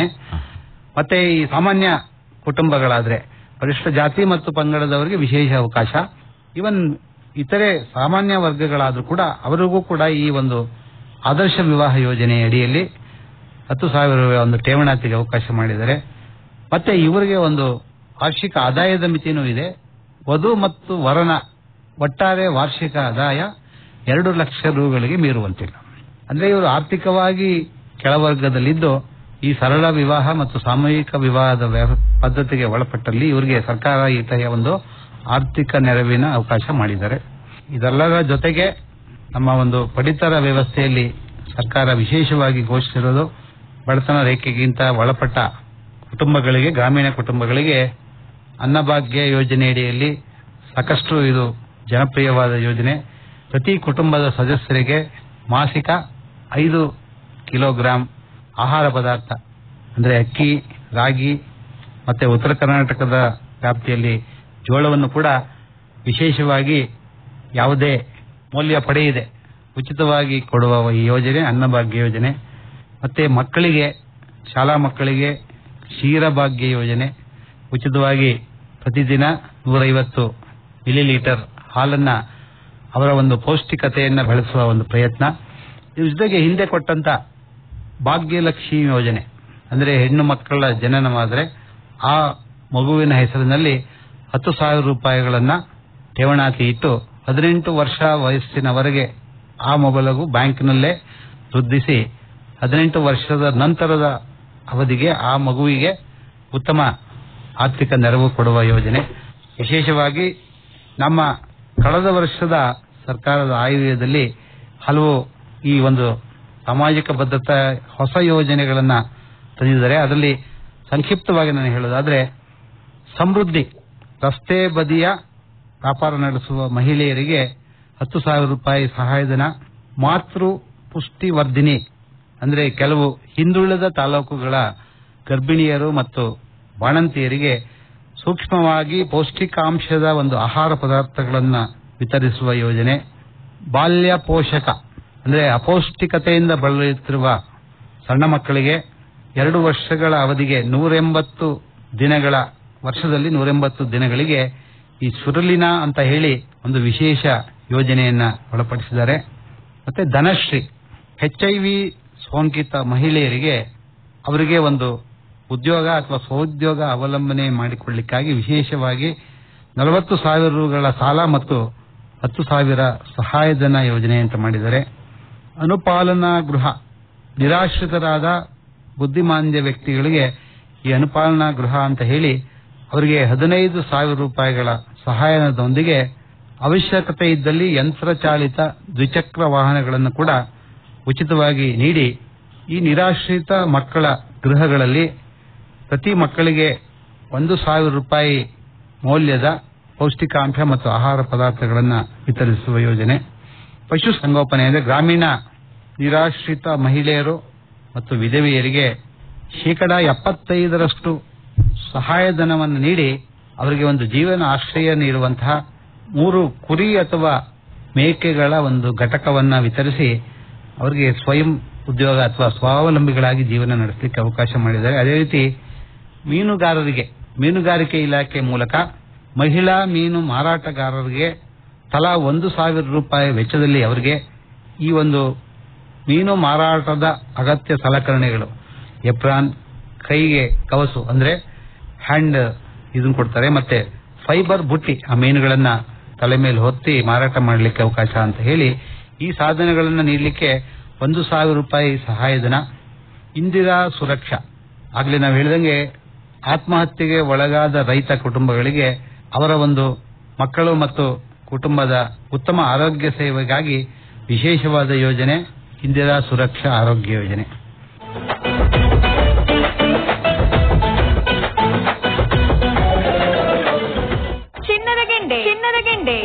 ಮತ್ತೆ ಈ ಸಾಮಾನ್ಯ ಕುಟುಂಬಗಳಾದ್ರೆ ಪರಿಶಿಷ್ಟ ಜಾತಿ ಮತ್ತು ಪಂಗಡದವರಿಗೆ ವಿಶೇಷ ಅವಕಾಶ ಇವನ್ ಇತರೆ ಸಾಮಾನ್ಯ ವರ್ಗಗಳಾದ್ರೂ ಕೂಡ ಅವರಿಗೂ ಕೂಡ ಈ ಒಂದು ಆದರ್ಶ ವಿವಾಹ ಯೋಜನೆ ಅಡಿಯಲ್ಲಿ ಹತ್ತು ಸಾವಿರ ರೂಪಾಯಿ ಒಂದು ಠೇವಣಾತಿಗೆ ಅವಕಾಶ ಮಾಡಿದ್ದಾರೆ ಮತ್ತೆ ಇವರಿಗೆ ಒಂದು ವಾರ್ಷಿಕ ಆದಾಯದ ಮಿತಿನೂ ಇದೆ ವಧು ಮತ್ತು ವರನ ಒಟ್ಟಾರೆ ವಾರ್ಷಿಕ ಆದಾಯ ಎರಡು ಲಕ್ಷ ರೂಗಳಿಗೆ ಮೀರುವಂತಿಲ್ಲ ಅಂದ್ರೆ ಇವರು ಆರ್ಥಿಕವಾಗಿ ಕೆಳವರ್ಗದಲ್ಲಿದ್ದು ಈ ಸರಳ ವಿವಾಹ ಮತ್ತು ಸಾಮೂಹಿಕ ವಿವಾಹದ ವ್ಯವ- ಪದ್ಧತಿಗೆ ಒಳಪಟ್ಟಲ್ಲಿ ಇವರಿಗೆ ಸರ್ಕಾರ ಈ ತರಹ ಒಂದು ಆರ್ಥಿಕ ನೆರವಿನ ಅವಕಾಶ ಮಾಡಿದ್ದಾರೆ ಇದೆಲ್ಲರ ಜೊತೆಗೆ ನಮ್ಮ ಒಂದು ಪಡಿತರ ವ್ಯವಸ್ಥೆಯಲ್ಲಿ ಸರ್ಕಾರ ವಿಶೇಷವಾಗಿ ಘೋಷಿಸಿರೋದು ಬಡತನ ರೇಖೆಗಿಂತ ಒಳಪಟ್ಟ ಕುಟುಂಬಗಳಿಗೆ ಗ್ರಾಮೀಣ ಕುಟುಂಬಗಳಿಗೆ ಅನ್ನಭಾಗ್ಯ ಯೋಜನೆಯಡಿಯಲ್ಲಿ ಸಾಕಷ್ಟು ಇದು ಜನಪ್ರಿಯವಾದ ಯೋಜನೆ ಪ್ರತಿ ಕುಟುಂಬದ ಸದಸ್ಯರಿಗೆ ಮಾಸಿಕ ಐದು ಕಿಲೋಗ್ರಾಂ ಆಹಾರ ಪದಾರ್ಥ ಅಂದ್ರೆ ಅಕ್ಕಿ ರಾಗಿ ಮತ್ತೆ ಉತ್ತರ ಕರ್ನಾಟಕದ ವ್ಯಾಪ್ತಿಯಲ್ಲಿ ಜೋಳವನ್ನು ಕೂಡ ವಿಶೇಷವಾಗಿ ಯಾವುದೇ ಮೌಲ್ಯ ಪಡೆಯದೆ ಉಚಿತವಾಗಿ ಕೊಡುವ ಈ ಯೋಜನೆ ಅನ್ನಭಾಗ್ಯ ಯೋಜನೆ ಮತ್ತೆ ಮಕ್ಕಳಿಗೆ ಶಾಲಾ ಮಕ್ಕಳಿಗೆ ಕ್ಷೀರಭಾಗ್ಯ ಯೋಜನೆ ಉಚಿತವಾಗಿ ಪ್ರತಿದಿನ ನೂರೈವತ್ತು ಮಿಲಿ ಲೀಟರ್ ಹಾಲನ್ನ ಅವರ ಒಂದು ಪೌಷ್ಟಿಕತೆಯನ್ನ ಬೆಳೆಸುವ ಒಂದು ಪ್ರಯತ್ನ ಇದ್ರ ಜೊತೆಗೆ ಹಿಂದೆ ಕೊಟ್ಟಂತ ಭಾಗ್ಯಲಕ್ಷ್ಮಿ ಯೋಜನೆ ಅಂದ್ರೆ ಹೆಣ್ಣು ಮಕ್ಕಳ ಜನನವಾದರೆ ಆ ಮಗುವಿನ ಹೆಸರಿನಲ್ಲಿ ಹತ್ತು ಸಾವಿರ ರೂಪಾಯಿಗಳನ್ನ ಠೇವಣಾತಿ ಇಟ್ಟು ಹದಿನೆಂಟು ವರ್ಷ ವಯಸ್ಸಿನವರೆಗೆ ಆ ಮೊಬಲಗು ಬ್ಯಾಂಕ್ನಲ್ಲೇ ವೃದ್ಧಿಸಿ ಹದಿನೆಂಟು ವರ್ಷದ ನಂತರದ ಅವಧಿಗೆ ಆ ಮಗುವಿಗೆ ಉತ್ತಮ ಆರ್ಥಿಕ ನೆರವು ಕೊಡುವ ಯೋಜನೆ ವಿಶೇಷವಾಗಿ ನಮ್ಮ ಕಳೆದ ವರ್ಷದ ಸರ್ಕಾರದ ಆಯವ್ಯಯದಲ್ಲಿ ಹಲವು ಈ ಒಂದು ಸಾಮಾಜಿಕ ಭದ್ರತಾ ಹೊಸ ಯೋಜನೆಗಳನ್ನ ತಂದಿದ್ದಾರೆ ಅದರಲ್ಲಿ ಸಂಕ್ಷಿಪ್ತವಾಗಿ ನಾನು ಹೇಳೋದಾದ್ರೆ ಸಮೃದ್ಧಿ ರಸ್ತೆ ಬದಿಯ ವ್ಯಾಪಾರ ನಡೆಸುವ ಮಹಿಳೆಯರಿಗೆ ಹತ್ತು ಸಾವಿರ ರೂಪಾಯಿ ಸಹಾಯಧನ ಮಾತೃ ಪುಷ್ಟಿವರ್ಧಿನಿ ಅಂದ್ರೆ ಕೆಲವು ಹಿಂದುಳಿದ ತಾಲೂಕುಗಳ ಗರ್ಭಿಣಿಯರು ಮತ್ತು ಬಾಣಂತಿಯರಿಗೆ ಸೂಕ್ಷ್ಮವಾಗಿ ಪೌಷ್ಟಿಕಾಂಶದ ಒಂದು ಆಹಾರ ಪದಾರ್ಥಗಳನ್ನ ವಿತರಿಸುವ ಯೋಜನೆ ಬಾಲ್ಯ ಪೋಷಕ ಅಂದ್ರೆ ಅಪೌಷ್ಟಿಕತೆಯಿಂದ ಬಳಲುತ್ತಿರುವ ಸಣ್ಣ ಮಕ್ಕಳಿಗೆ ಎರಡು ವರ್ಷಗಳ ಅವಧಿಗೆ ನೂರೆಂಬತ್ತು ದಿನಗಳ ವರ್ಷದಲ್ಲಿ ನೂರೆಂಬತ್ತು ದಿನಗಳಿಗೆ ಈ ಸುರುಲಿನ ಅಂತ ಹೇಳಿ ಒಂದು ವಿಶೇಷ ಯೋಜನೆಯನ್ನ ಒಳಪಡಿಸಿದ್ದಾರೆ ಮತ್ತೆ ಧನಶ್ರೀ ಎಚ್ಐವಿ ಸೋಂಕಿತ ಮಹಿಳೆಯರಿಗೆ ಅವರಿಗೆ ಒಂದು ಉದ್ಯೋಗ ಅಥವಾ ಸ್ವಉದ್ಯೋಗ ಅವಲಂಬನೆ ಮಾಡಿಕೊಳ್ಳಿಕ್ಕಾಗಿ ವಿಶೇಷವಾಗಿ ನಲವತ್ತು ಸಾವಿರ ರೂಗಳ ಸಾಲ ಮತ್ತು ಹತ್ತು ಸಾವಿರ ಸಹಾಯಧನ ಯೋಜನೆ ಅಂತ ಮಾಡಿದ್ದಾರೆ ಅನುಪಾಲನಾ ಗೃಹ ನಿರಾಶ್ರಿತರಾದ ಬುದ್ಧಿಮಾಂದ್ಯ ವ್ಯಕ್ತಿಗಳಿಗೆ ಈ ಅನುಪಾಲನಾ ಗೃಹ ಅಂತ ಹೇಳಿ ಅವರಿಗೆ ಹದಿನೈದು ಸಾವಿರ ರೂಪಾಯಿಗಳ ಸಹಾಯಧನದೊಂದಿಗೆ ಅವಶ್ಯಕತೆ ಇದ್ದಲ್ಲಿ ಯಂತ್ರಚಾಲಿತ ದ್ವಿಚಕ್ರ ವಾಹನಗಳನ್ನು ಕೂಡ ಉಚಿತವಾಗಿ ನೀಡಿ ಈ ನಿರಾಶ್ರಿತ ಮಕ್ಕಳ ಗೃಹಗಳಲ್ಲಿ ಪ್ರತಿ ಮಕ್ಕಳಿಗೆ ಒಂದು ಸಾವಿರ ರೂಪಾಯಿ ಮೌಲ್ಯದ ಪೌಷ್ಟಿಕಾಂಶ ಮತ್ತು ಆಹಾರ ಪದಾರ್ಥಗಳನ್ನು ವಿತರಿಸುವ ಯೋಜನೆ ಪಶು ಸಂಗೋಪನೆ ಅಂದರೆ ಗ್ರಾಮೀಣ ನಿರಾಶ್ರಿತ ಮಹಿಳೆಯರು ಮತ್ತು ವಿಧವೆಯರಿಗೆ ಶೇಕಡ ಎಪ್ಪತ್ತೈದರಷ್ಟು ಸಹಾಯಧನವನ್ನು ನೀಡಿ ಅವರಿಗೆ ಒಂದು ಜೀವನ ಆಶ್ರಯ ನೀಡುವಂತಹ ಮೂರು ಕುರಿ ಅಥವಾ ಮೇಕೆಗಳ ಒಂದು ಘಟಕವನ್ನ ವಿತರಿಸಿ ಅವರಿಗೆ ಸ್ವಯಂ ಉದ್ಯೋಗ ಅಥವಾ ಸ್ವಾವಲಂಬಿಗಳಾಗಿ ಜೀವನ ನಡೆಸಲಿಕ್ಕೆ ಅವಕಾಶ ಮಾಡಿದ್ದಾರೆ ಅದೇ ರೀತಿ ಮೀನುಗಾರರಿಗೆ ಮೀನುಗಾರಿಕೆ ಇಲಾಖೆ ಮೂಲಕ ಮಹಿಳಾ ಮೀನು ಮಾರಾಟಗಾರರಿಗೆ ತಲಾ ಒಂದು ಸಾವಿರ ರೂಪಾಯಿ ವೆಚ್ಚದಲ್ಲಿ ಅವರಿಗೆ ಈ ಒಂದು ಮೀನು ಮಾರಾಟದ ಅಗತ್ಯ ಸಲಕರಣೆಗಳು ಎಪ್ರಾನ್ ಕೈಗೆ ಕವಸು ಅಂದ್ರೆ ಹ್ಯಾಂಡ್ ಇದನ್ನ ಕೊಡ್ತಾರೆ ಮತ್ತೆ ಫೈಬರ್ ಬುಟ್ಟಿ ಆ ಮೀನುಗಳನ್ನ ತಲೆ ಮೇಲೆ ಹೊತ್ತಿ ಮಾರಾಟ ಮಾಡಲಿಕ್ಕೆ ಅವಕಾಶ ಅಂತ ಹೇಳಿ ಈ ಸಾಧನಗಳನ್ನ ನೀಡಲಿಕ್ಕೆ ಒಂದು ಸಾವಿರ ರೂಪಾಯಿ ಸಹಾಯಧನ ಇಂದಿರಾ ಸುರಕ್ಷಾ ಆಗ್ಲೇ ನಾವು ಹೇಳಿದಂಗೆ ಆತ್ಮಹತ್ಯೆಗೆ ಒಳಗಾದ ರೈತ ಕುಟುಂಬಗಳಿಗೆ ಅವರ ಒಂದು ಮಕ್ಕಳು ಮತ್ತು ಕುಟುಂಬದ ಉತ್ತಮ ಆರೋಗ್ಯ ಸೇವೆಗಾಗಿ ವಿಶೇಷವಾದ ಯೋಜನೆ ಇಂದಿರಾ ಸುರಕ್ಷಾ ಆರೋಗ್ಯ ಯೋಜನೆ ಚಿನ್ನದ ಗೆಂಡೆ ಚಿನ್ನದ ಗೆಂಡೆ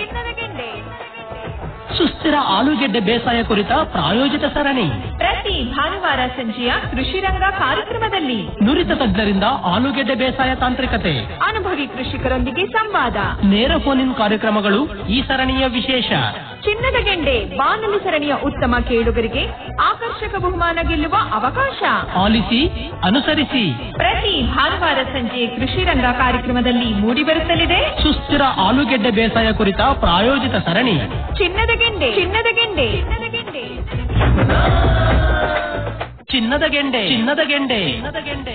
ಸುಸ್ಥಿರ ಆಲೂಗೆಡ್ಡೆ ಬೇಸಾಯ ಕುರಿತ ಪ್ರಾಯೋಜಿತ ಸರಣಿ ಪ್ರತಿ ಭಾನುವಾರ ಸಂಜೆಯ ಕೃಷಿ ರಂಗ ಕಾರ್ಯಕ್ರಮದಲ್ಲಿ ನುರಿತ ತಜ್ಞರಿಂದ ಆಲೂಗೆಡ್ಡೆ ಬೇಸಾಯ ತಾಂತ್ರಿಕತೆ ಅನುಭವಿ ಕೃಷಿಕರೊಂದಿಗೆ ಸಂವಾದ ನೇರ ಫೋನ್ ಇನ್ ಕಾರ್ಯಕ್ರಮಗಳು ಈ ಸರಣಿಯ ವಿಶೇಷ ಚಿನ್ನದ ಗೆಂಡೆ ಬಾನುಲಿ ಸರಣಿಯ ಉತ್ತಮ ಕೇಳುಗರಿಗೆ ಆಕರ್ಷಕ ಬಹುಮಾನ ಗೆಲ್ಲುವ ಅವಕಾಶ ಆಲಿಸಿ ಅನುಸರಿಸಿ ಪ್ರತಿ ಭಾನುವಾರ ಸಂಜೆ ಕೃಷಿ ರಂಗ ಕಾರ್ಯಕ್ರಮದಲ್ಲಿ ಮೂಡಿಬರುತ್ತಲಿದೆ ಸುಸ್ಥಿರ ಆಲೂಗೆಡ್ಡೆ ಬೇಸಾಯ ಕುರಿತ ಪ್ರಾಯೋಜಿತ ಸರಣಿ ಚಿನ್ನದ ಗೆಂಡೆ ಚಿನ್ನದ ಗೆಂಡೆ ಚಿನ್ನದ ಗೆಂಡೆ ಚಿನ್ನದ ಗೆಂಡೆ ಚಿನ್ನದ ಗೆಂಡೆ ಚಿನ್ನದ ಗೆಂಡೆ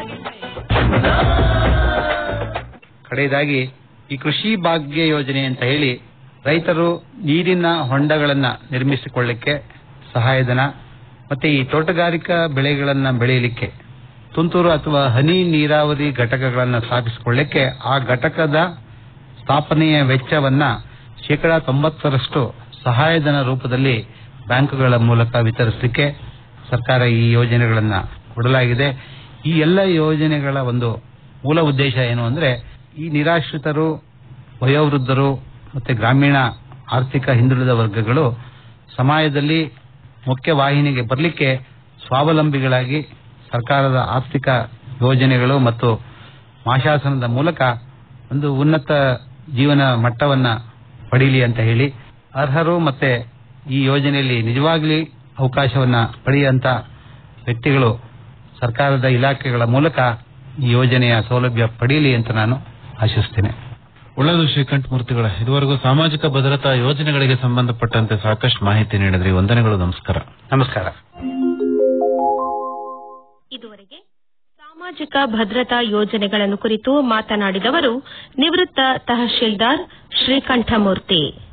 ಕಡೆಯದಾಗಿ ಈ ಕೃಷಿ ಭಾಗ್ಯ ಯೋಜನೆ ಅಂತ ಹೇಳಿ ರೈತರು ನೀರಿನ ಹೊಂಡಗಳನ್ನ ನಿರ್ಮಿಸಿಕೊಳ್ಳಿಕ್ಕೆ ಸಹಾಯಧನ ಮತ್ತೆ ಈ ತೋಟಗಾರಿಕಾ ಬೆಳೆಗಳನ್ನ ಬೆಳೆಯಲಿಕ್ಕೆ ತುಂತುರು ಅಥವಾ ಹನಿ ನೀರಾವರಿ ಘಟಕಗಳನ್ನ ಸ್ಥಾಪಿಸಿಕೊಳ್ಳಿಕ್ಕೆ ಆ ಘಟಕದ ಸ್ಥಾಪನೆಯ ವೆಚ್ಚವನ್ನ ಶೇಕಡಾ ತೊಂಬತ್ತರಷ್ಟು ಸಹಾಯಧನ ರೂಪದಲ್ಲಿ ಬ್ಯಾಂಕುಗಳ ಮೂಲಕ ವಿತರಿಸಲಿಕ್ಕೆ ಸರ್ಕಾರ ಈ ಯೋಜನೆಗಳನ್ನ ಕೊಡಲಾಗಿದೆ ಈ ಎಲ್ಲ ಯೋಜನೆಗಳ ಒಂದು ಮೂಲ ಉದ್ದೇಶ ಏನು ಅಂದ್ರೆ ಈ ನಿರಾಶ್ರಿತರು ವಯೋವೃದ್ಧರು ಮತ್ತೆ ಗ್ರಾಮೀಣ ಆರ್ಥಿಕ ಹಿಂದುಳಿದ ವರ್ಗಗಳು ಸಮಾಜದಲ್ಲಿ ಮುಖ್ಯ ವಾಹಿನಿಗೆ ಬರಲಿಕ್ಕೆ ಸ್ವಾವಲಂಬಿಗಳಾಗಿ ಸರ್ಕಾರದ ಆರ್ಥಿಕ ಯೋಜನೆಗಳು ಮತ್ತು ಮಾಶಾಸನದ ಮೂಲಕ ಒಂದು ಉನ್ನತ ಜೀವನ ಮಟ್ಟವನ್ನ ಪಡೀಲಿ ಅಂತ ಹೇಳಿ ಅರ್ಹರು ಮತ್ತೆ ಈ ಯೋಜನೆಯಲ್ಲಿ ನಿಜವಾಗ್ಲಿ ಅವಕಾಶವನ್ನ ಪಡೆಯುವಂತ ವ್ಯಕ್ತಿಗಳು ಸರ್ಕಾರದ ಇಲಾಖೆಗಳ ಮೂಲಕ ಈ ಯೋಜನೆಯ ಸೌಲಭ್ಯ ಪಡೀಲಿ ಅಂತ ನಾನು ಆಶಿಸ್ತೇನೆ ಒಳ್ಳೆಯದು ಶ್ರೀಕಂಠ ಮೂರ್ತಿಗಳ ಇದುವರೆಗೂ ಸಾಮಾಜಿಕ ಭದ್ರತಾ ಯೋಜನೆಗಳಿಗೆ ಸಂಬಂಧಪಟ್ಟಂತೆ ಸಾಕಷ್ಟು ಮಾಹಿತಿ ನೀಡಿದ್ರಿ ವಂದನೆಗಳು ನಮಸ್ಕಾರ ನಮಸ್ಕಾರ ಇದುವರೆಗೆ ಸಾಮಾಜಿಕ ಭದ್ರತಾ ಯೋಜನೆಗಳನ್ನು ಕುರಿತು ಮಾತನಾಡಿದವರು ನಿವೃತ್ತ ತಹಶೀಲ್ದಾರ್ ಶ್ರೀಕಂಠಮೂರ್ತಿ